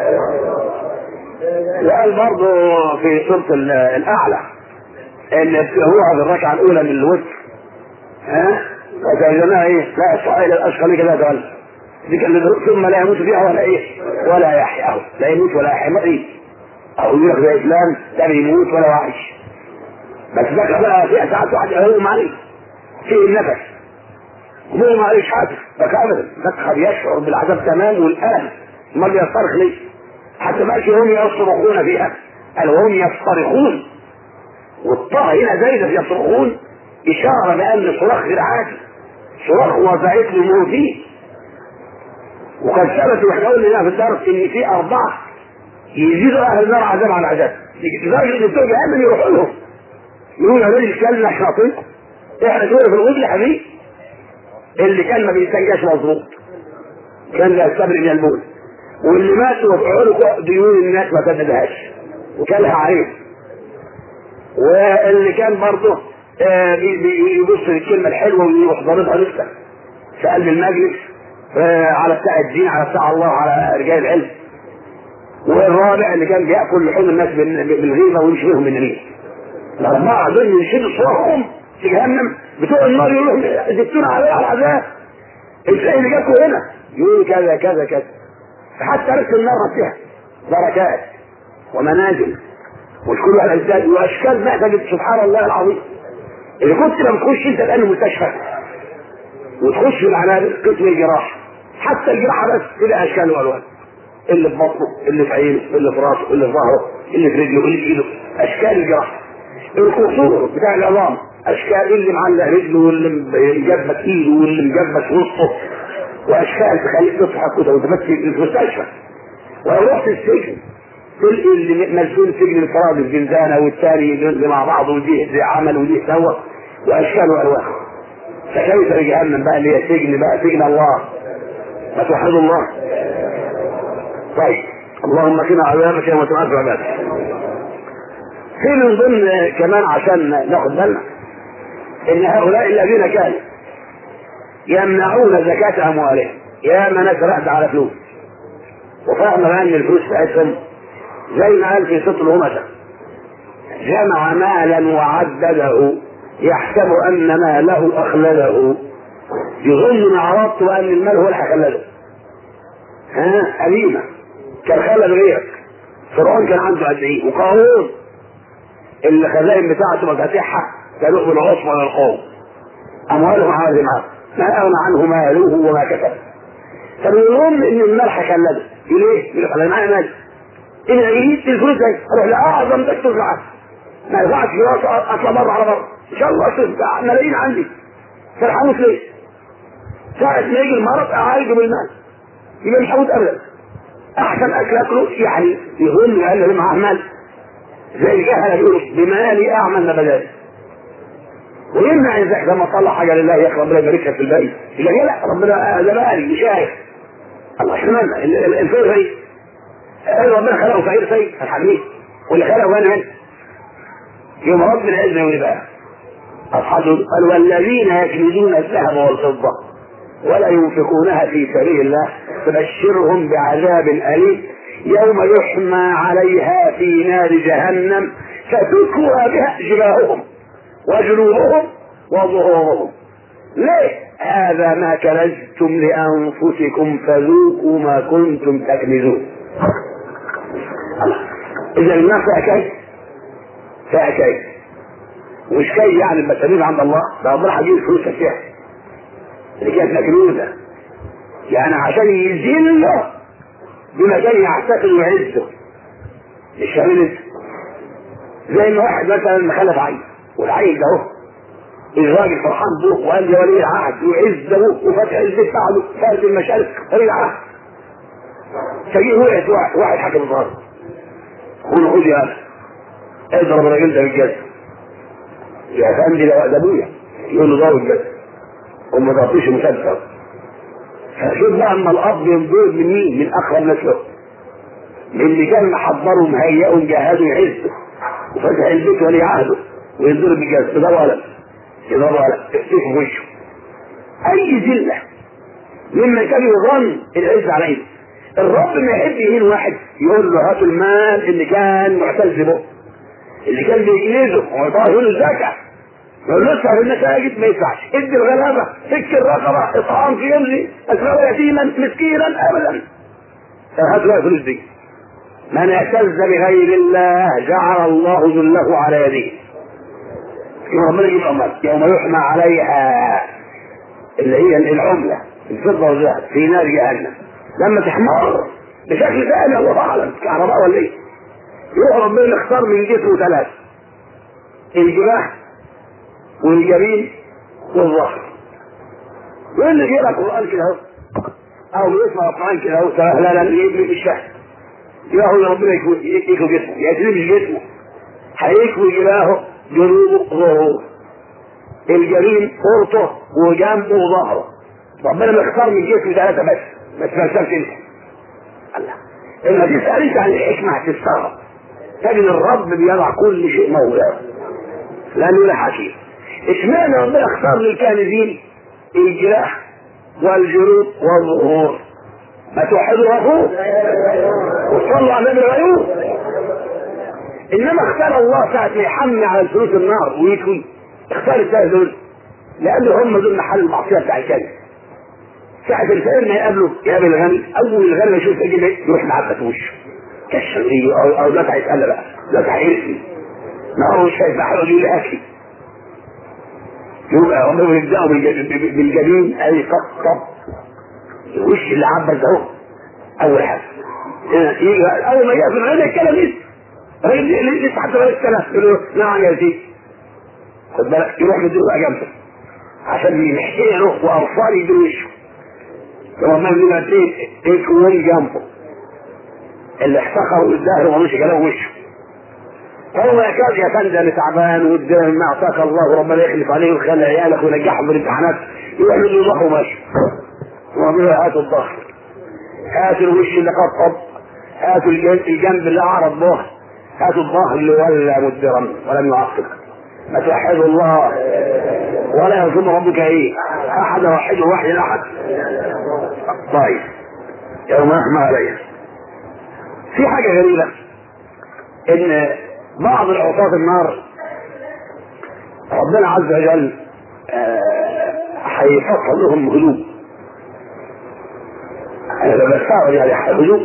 وقال برضه في سورة الأعلى إن هو في الركعة الأولى من الوتر ها وترجمها إيه؟ لا السؤال الأشقى لك لا تولى دي كان ثم لا يموت فيها ولا إيه؟ ولا يحيا لا يموت ولا يحيا ما إيه؟ أو يقول لك زي إسلام لا بيموت ولا عايش بس ده بقى في ساعات واحد يقوم عليه فيه النفس وهو ما عليش حاجة فكامل مدخل يشعر بالعذاب تمام والآن ما بيصرخ ليه حتى ما هم يصرخون فيها قال وهم يصطرخون والطاء هنا زايدة يصرخون إشارة بأن الصراخ غير عادي صراخ وضعت له فيه وقد ثبت واحنا قلنا في الدرس ان في اربعه يزيدوا اهل النار عذاب على عذاب لدرجه ان بتوع جهنم يروحوا لهم يقولوا يا راجل كلنا شاطين احنا شويه في الغد يا حبيبي اللي كان ما بيستنجاش مظبوط كان لا يستبرئ من الموت واللي ماتوا وفعلوا ديون الناس ما سددهاش وكلها عليه واللي كان برضه آه يبص للكلمه الحلوه ويروح ضاربها لسه في قلب المجلس آه على بتاع الدين على بتاع الله على رجال العلم والرابع اللي كان بياكل لحوم الناس بالغيبه ويمشي بهم من الريح الاربعه دول يشدوا صورهم في جهنم بتوع النار يقولوا زدتونا على العذاب انت ايه اللي جابكم هنا؟ يقول كذا كذا كذا حتى رسل النار فيها دركات ومنازل مش كل واحد ازداد واشكال محتاجة سبحان الله العظيم اللي كنت لما تخش انت الان المستشفى وتخش العنابر قسم الجراحه حتى الجراحه بس كده اشكال والوان اللي في بطنه اللي في عينه اللي في راسه اللي في ظهره اللي في رجله اللي في ايده اشكال الجراحه القصور بتاع العظام اشكال اللي معلق رجله واللي مجبت ايده واللي مجبت وسطه واشكال تخليك تضحك وتمثل في المستشفى ولو رحت السجن تلقي اللي مسجون سجن الفراد الزنزانه والثاني اللي مع بعض ودي عمل ودي سوى واشكال والوان فكيف لجهنم بقى اللي هي سجن بقى سجن الله ما توحدوا الله طيب اللهم قنا عذابك يوم تبعث عبادك في من ضمن كمان عشان ناخد بالنا ان هؤلاء الذين كانوا يمنعون زكاة اموالهم يا ما ناس رأت على فلوس وفهم بقى ان الفلوس بتاعتهم زي ما قال في سطر الهمسة جمع مالا وعدده يحسب ان ماله اخلده يظن ان عرضت ان المال هو اللي هيخلده ها قديمة كان خلد غيرك فرعون كان عنده قد ايه وقارون اللي الخزائن بتاعته مفاتيحها كانوا بالعصمة للقوم اموالهم عازمة ما اغنى عنه ماله وما كسب فبيظن ان المال هيخلده ليه؟ يقول لك انا معايا مال ان جبت الفلوس دي اروح لاعظم دكتور في العالم ما ينفعش اطلع مره على مره ان شاء الله اشوف ملايين عندي فرحان ليه؟ ساعة ما يجي المرض اعالجه بالمال يبقى مش هموت ابدا احسن اكل اكله يعني يظن ان اللي معاه مال زي الجهله بيقولوا بمالي اعمل نبذات ويمنع الزكاه لما طلع حاجه لله يا اخي ربنا يبارك لك في الباقي يقول لا ربنا ده مالي مش عارف الله اشمعنى الفقر ايه؟ قال ربنا خلقه فقير سيء الحميد واللي خلقه غني غني يوم ربنا يأذن يقول بقى أصحاب قال والذين يكنزون الذهب والفضة ولا ينفقونها في سبيل الله فبشرهم بعذاب أليم يوم يحمى عليها في نار جهنم فتكوى بها جباههم وجنوبهم وظهورهم ليه هذا ما كنزتم لأنفسكم فذوقوا ما كنتم تكنزون إذا الناس فيها فيها كيف مش كي يعني المسامير عند الله ده ربنا هيجيب فلوس فيها اللي كانت مكنوزة يعني عشان يذله بمكان يعتقد ويعزه مش فاهمين انت زي ما واحد مثلا خلف عين والعين ده اهو الراجل فرحان به وقال لي ولي العهد وعز ابوه وفتح البيت بعده فارد المشارق ولي العهد فجيه وقعت واحد واحد حكم الظهر قول خذ يا اضرب الراجل ده بالجزم يا فندي ده ابويا يقول له ضرب الجزم وما ضربتوش مسدس فشوف بقى اما الاب ينظر من مين من اقرب ناس له من اللي كان محضره مهيئه ومجهزه يعزه وفتح البيت ولي عهده ويضرب بالجزم ده ولد كده ولا تكتفه في وشه اي ذله مما كان يظن العز عليه الرب ما يحب يهين واحد يقول له هات المال اللي كان معتز به اللي كان بيجلده ويطلع يقول له الزكاه يقول له اسعى في المساجد ما يدفعش ادي الغلابه فك الرقبه اطعام في يمزي اسمعوا يتيما مسكينا ابدا هات له الفلوس دي من اعتز بغير الله جعل الله ذله على يديه يوم ربنا يجيب عمر يوم يحمى عليها اللي هي العملة الفضة والذهب في نار جهنم لما تحمر بشكل ثاني الله اعلم كهرباء ولا ايه يروح ربنا يختار من جسمه ثلاث الجباه والجبين والظهر واللي بيقرا قران كده اهو او بيسمع قران كده اهو لا لا مش فاهم يبقى هو ربنا يكوي جسمه يا مش جسمه هيكوي إلهه جنوبه ظهوره الجبين قرطه وجنبه وظهره ربنا مختار من جسمه ثلاثة بس بس ما تسألش انت الله لما تسأل انت عن الحكمة هتستغرب تجد الرب بيضع كل شيء مولاه لأنه لا حكيم اشمعنى ربنا اختار للكنزين الجراح والجلود والظهور ما توحدوا ربه وصلوا على النبي الغيوب انما اختار الله ساعة ما يحمل على الفلوس النار ويكوي اختار الثلاثة دول لأنه هم دول محل المعصية بتاع الكلب ساعة الفقير ما يقابله يقابل الغني أول الغني يشوف يجي يروح معبت وشه كشف أو أو لا هيتقل بقى لا هيرسي ما هو مش شايف حاجة يقول لي أكلي يبقى هم يبدأوا بالجبين أي طب طب الوش اللي عبس اهو أول حاجة أول ما يقفل الغني يتكلم لسه الراجل لسه حتى بقى السنة يقول له نعم يا سيدي خد بالك يروح يديله بقى جنبه عشان يحكي له وأبصار يديله وشه ربنا يقول له اثنين يكون جنبه اللي احتقر والدهر ومش كلام وشه هو يكاد يا فندم اللي تعبان والدم ما اعطاك الله وربنا يخلف عليه ويخلي عيالك وينجحهم بالامتحانات يروح له ظهره وماشي وربنا هاتوا الظهر هاتوا الوش اللي قطب هاتوا الجنب اللي اعرض به هاتوا الظهر اللي ولى مدبرا ولم يعقب ما توحدوا الله ولا يظن ربك ايه احد وحده وحي احد طيب يوم احمى عليه في حاجه غريبه ان بعض العصاة النار ربنا عز وجل هيفصل لهم هدوء انا بستغرب يعني هدوء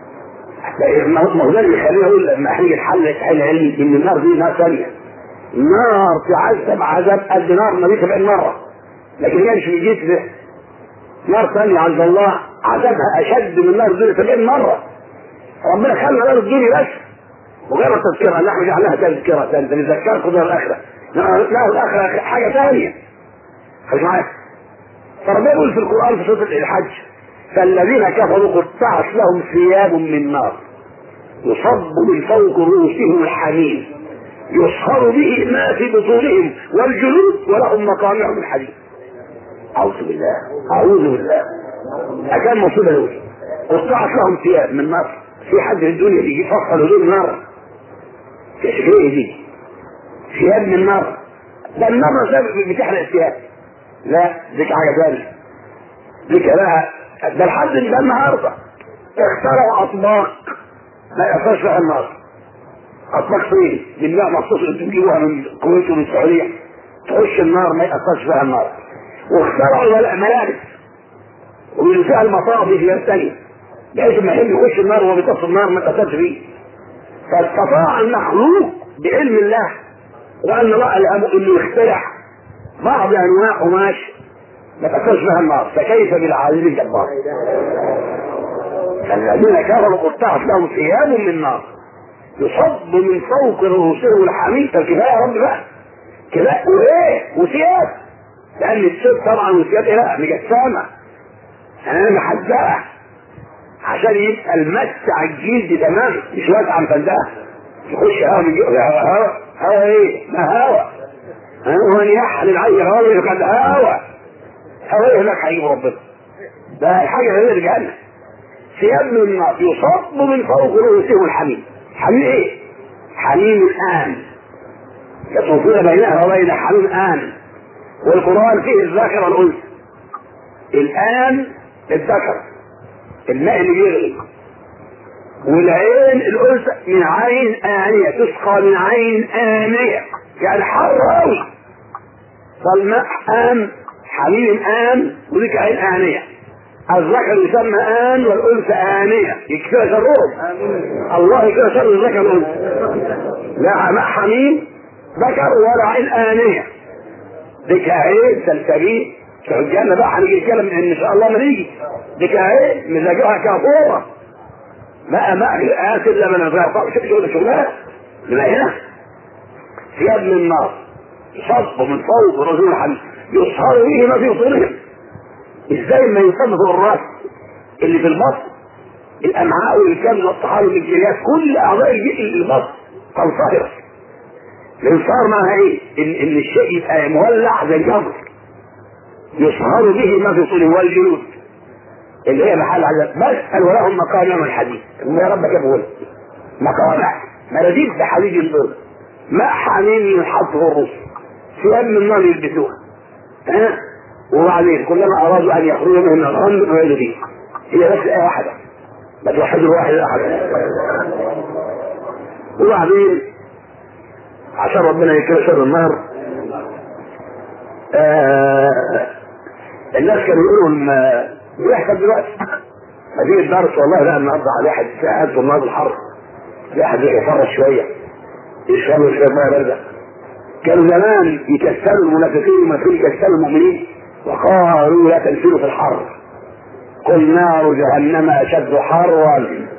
مغزل يخليه يقول لما هيجي الحل الحل علمي ان النار دي نار ثانيه نار تعذب عذاب قد نار النبي 70 مره لكن هي مش من جسمه نار ثانيه عند الله عذابها اشد من نار الدنيا 70 مره ربنا خلى نار الدنيا بس وغير التذكره ان احنا جعلناها تذكره ثانيه نذكركم دار الاخره لا الاخره حاجه ثانيه خش معايا فربنا يقول في القران في سوره الحج فالذين كفروا قطعت لهم ثياب من نار يصب من فوق رؤوسهم الحميم يصهر به ما في بطونهم والجلود ولهم مقامع من حديد اعوذ بالله اعوذ بالله اكان مصيبه دول قطعت لهم ثياب من نار في حد في الدنيا يجي يفصل هدوم نار ايه دي ثياب من نار ده النار بتحرق الثياب لا ديك حاجه ثانيه ديك بقى ده لحد ده النهارده اخترعوا اطباق ما يقفاش فيها النار اطباق فين؟ بالله مخصوص انتوا تجيبوها من الكويت ومن السعوديه تخش النار ما يقفاش فيها النار واخترعوا ملابس ومن فيها المطاف في بلاد ثانيه بحيث ما يحب يخش النار وهو بيطفي النار ما تقتلش فيه فاستطاع المخلوق بعلم الله وان الله الهمه انه يخترع بعض انواع قماش ما تقتلش بها النار فكيف بالعزيز الجبار فالذين كفروا قطعت لهم ثياب من نار يصب من فوق رؤوسهم الحميم فكفايه يا رب بقى كفايه وايه وثياب لان الثياب طبعا والثياب ايه لا مجسامه انا محزقه عشان يبقى المس على الجلد تمام مش واسعه مفندقه يخش هوا من هوا هوا هوا ايه؟ ما هوا هو يحل العين هوا يقعد هوا هوا هناك هيجيب ربنا ده حاجه غير الجنه ثياب من النار يصب من فوق رؤوسهم الحميم حميم ايه؟ حميم الان يطوفون بينها وبين حميم ان والقران فيه الذكر والانثى الان الذكر الماء اللي بيغلي والعين الانثى من عين انيه تسقى من عين انيه يعني حر قوي فالماء ان حميم ان وديك عين انيه الذكر يسمى ان والانثى انيه يكفيها شرهم الله يكفيها شر الذكر والانثى لا ماء حميم ذكر ولا عين انيه ديك عين سلسبيل في الجنة بقى هنيجي نتكلم ان شاء الله ما نيجي ديك اهي مزاجها كافورة ما ماء آسف لما نفع شغل شغلات من هنا ثياب من النار صب من فوق رجل الحديد يصهر به ما في بطونهم ازاي ما يصنف الراس اللي في البطن الامعاء والكبد والطحال والبكتيريات كل اعضاء البطن تنصهر الانصهار معناها ايه؟ ان, إن الشيء يبقى مولع زي الجمر يصهر به ما في صدره والجلود اللي هي محل عذاب بسأل ولهم مقامع من الحديد يا رب جابه مقامع مناديل بحديد البر ماء حميم ينحط في الرسل ثياب من نار يلبسوها ها وبعدين كلما ارادوا ان يخرجوا من الغم نعيدوا فيه هي بس ايه واحده ما توحدوا الواحد الاحد وبعدين عشان ربنا يكره شر النار آه الناس كانوا يقولوا بيحصل دلوقتي هذه الدرس والله لا النهارده على واحد قاعد في النار الحر واحد يفرش شويه يشربوا شويه ميه بارده كانوا زمان يكسروا المنافقين والمنافقين يكسروا المؤمنين وقالوا لا تنفروا في الحر قل نار جهنم اشد حرا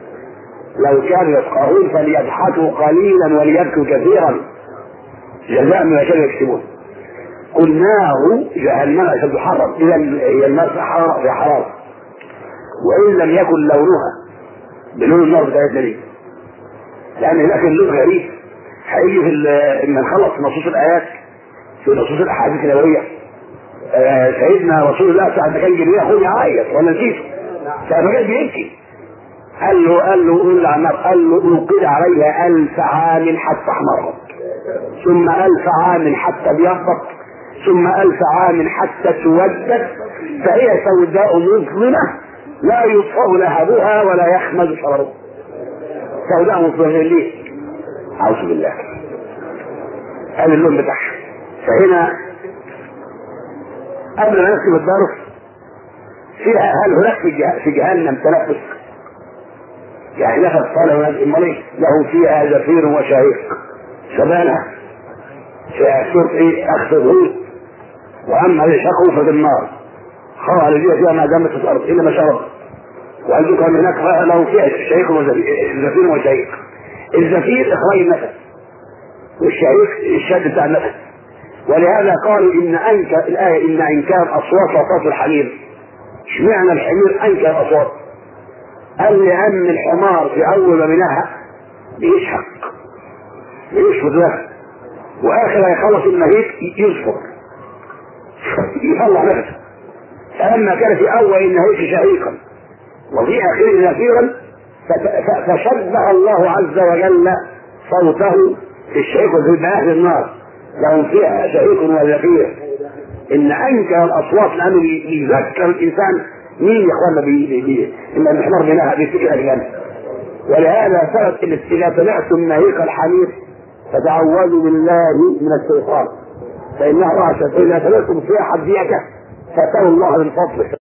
لو كانوا يفقهون فليضحكوا قليلا وليبكوا كثيرا جزاء ما كانوا يكسبون قل نار جهنم اشد حرا اذا هي النار في حراره في حراره وان لم يكن لونها بلون النار بتاعتنا دي لان هناك اللون غريب هيجي في لما نخلص نصوص الايات في نصوص الاحاديث النبويه آه سيدنا رسول الله ساعه ما كان جبريل اخوه يعيط ولا نسيته ساعه ما كان بيبكي قال له قال له قول على النار قال له اوقد عليها الف عام حتى احمرت ثم الف عام حتى ابيضت ثم الف عام حتى تودت فهي سوداء مظلمه لا يطفأ لهبها ولا يخمد شررها سوداء مظلمه ليه؟ اعوذ بالله قال اللون بتاعها فهنا قبل ما نكتب الدرس فيها هل هناك في, في جهنم تنفس يعني نفس طالب امال ايه له فيها زفير وشهيق سبانة فيها سوق ايه اخذ هود واما الشقوا ففي النار خالدين فيها ما دامت الارض الا ما شرب وعندكم هناك له فيها شهيق وزفير وشهيق الزفير اخراج النفس والشهيق الشد بتاع النفس ولهذا قالوا ان انكر الايه ان انكار اصوات وصوت الحمير اشمعنى الحمير انكر اصوات قال لان الحمار في اول ما بناها بيشحق بيشفط له واخر يخلص النهيك يصفر يطلع نفسه فلما كان في اول النهيك شهيقا وفي اخره زفيرا فشبه الله عز وجل صوته في الشهيق وفي اهل النار لهم فيها شهيق وزفير ان انكر الاصوات لانه يذكر الانسان مين يا اخوانا بي بي ان المحمار بناها بيفتكر الجنه ولهذا ثبت ان اذا سمعتم نهيق الحمير فتعوذوا بالله من الشيطان فانه رعشه فاذا سمعتم صياح الديكه فاتقوا الله من فضله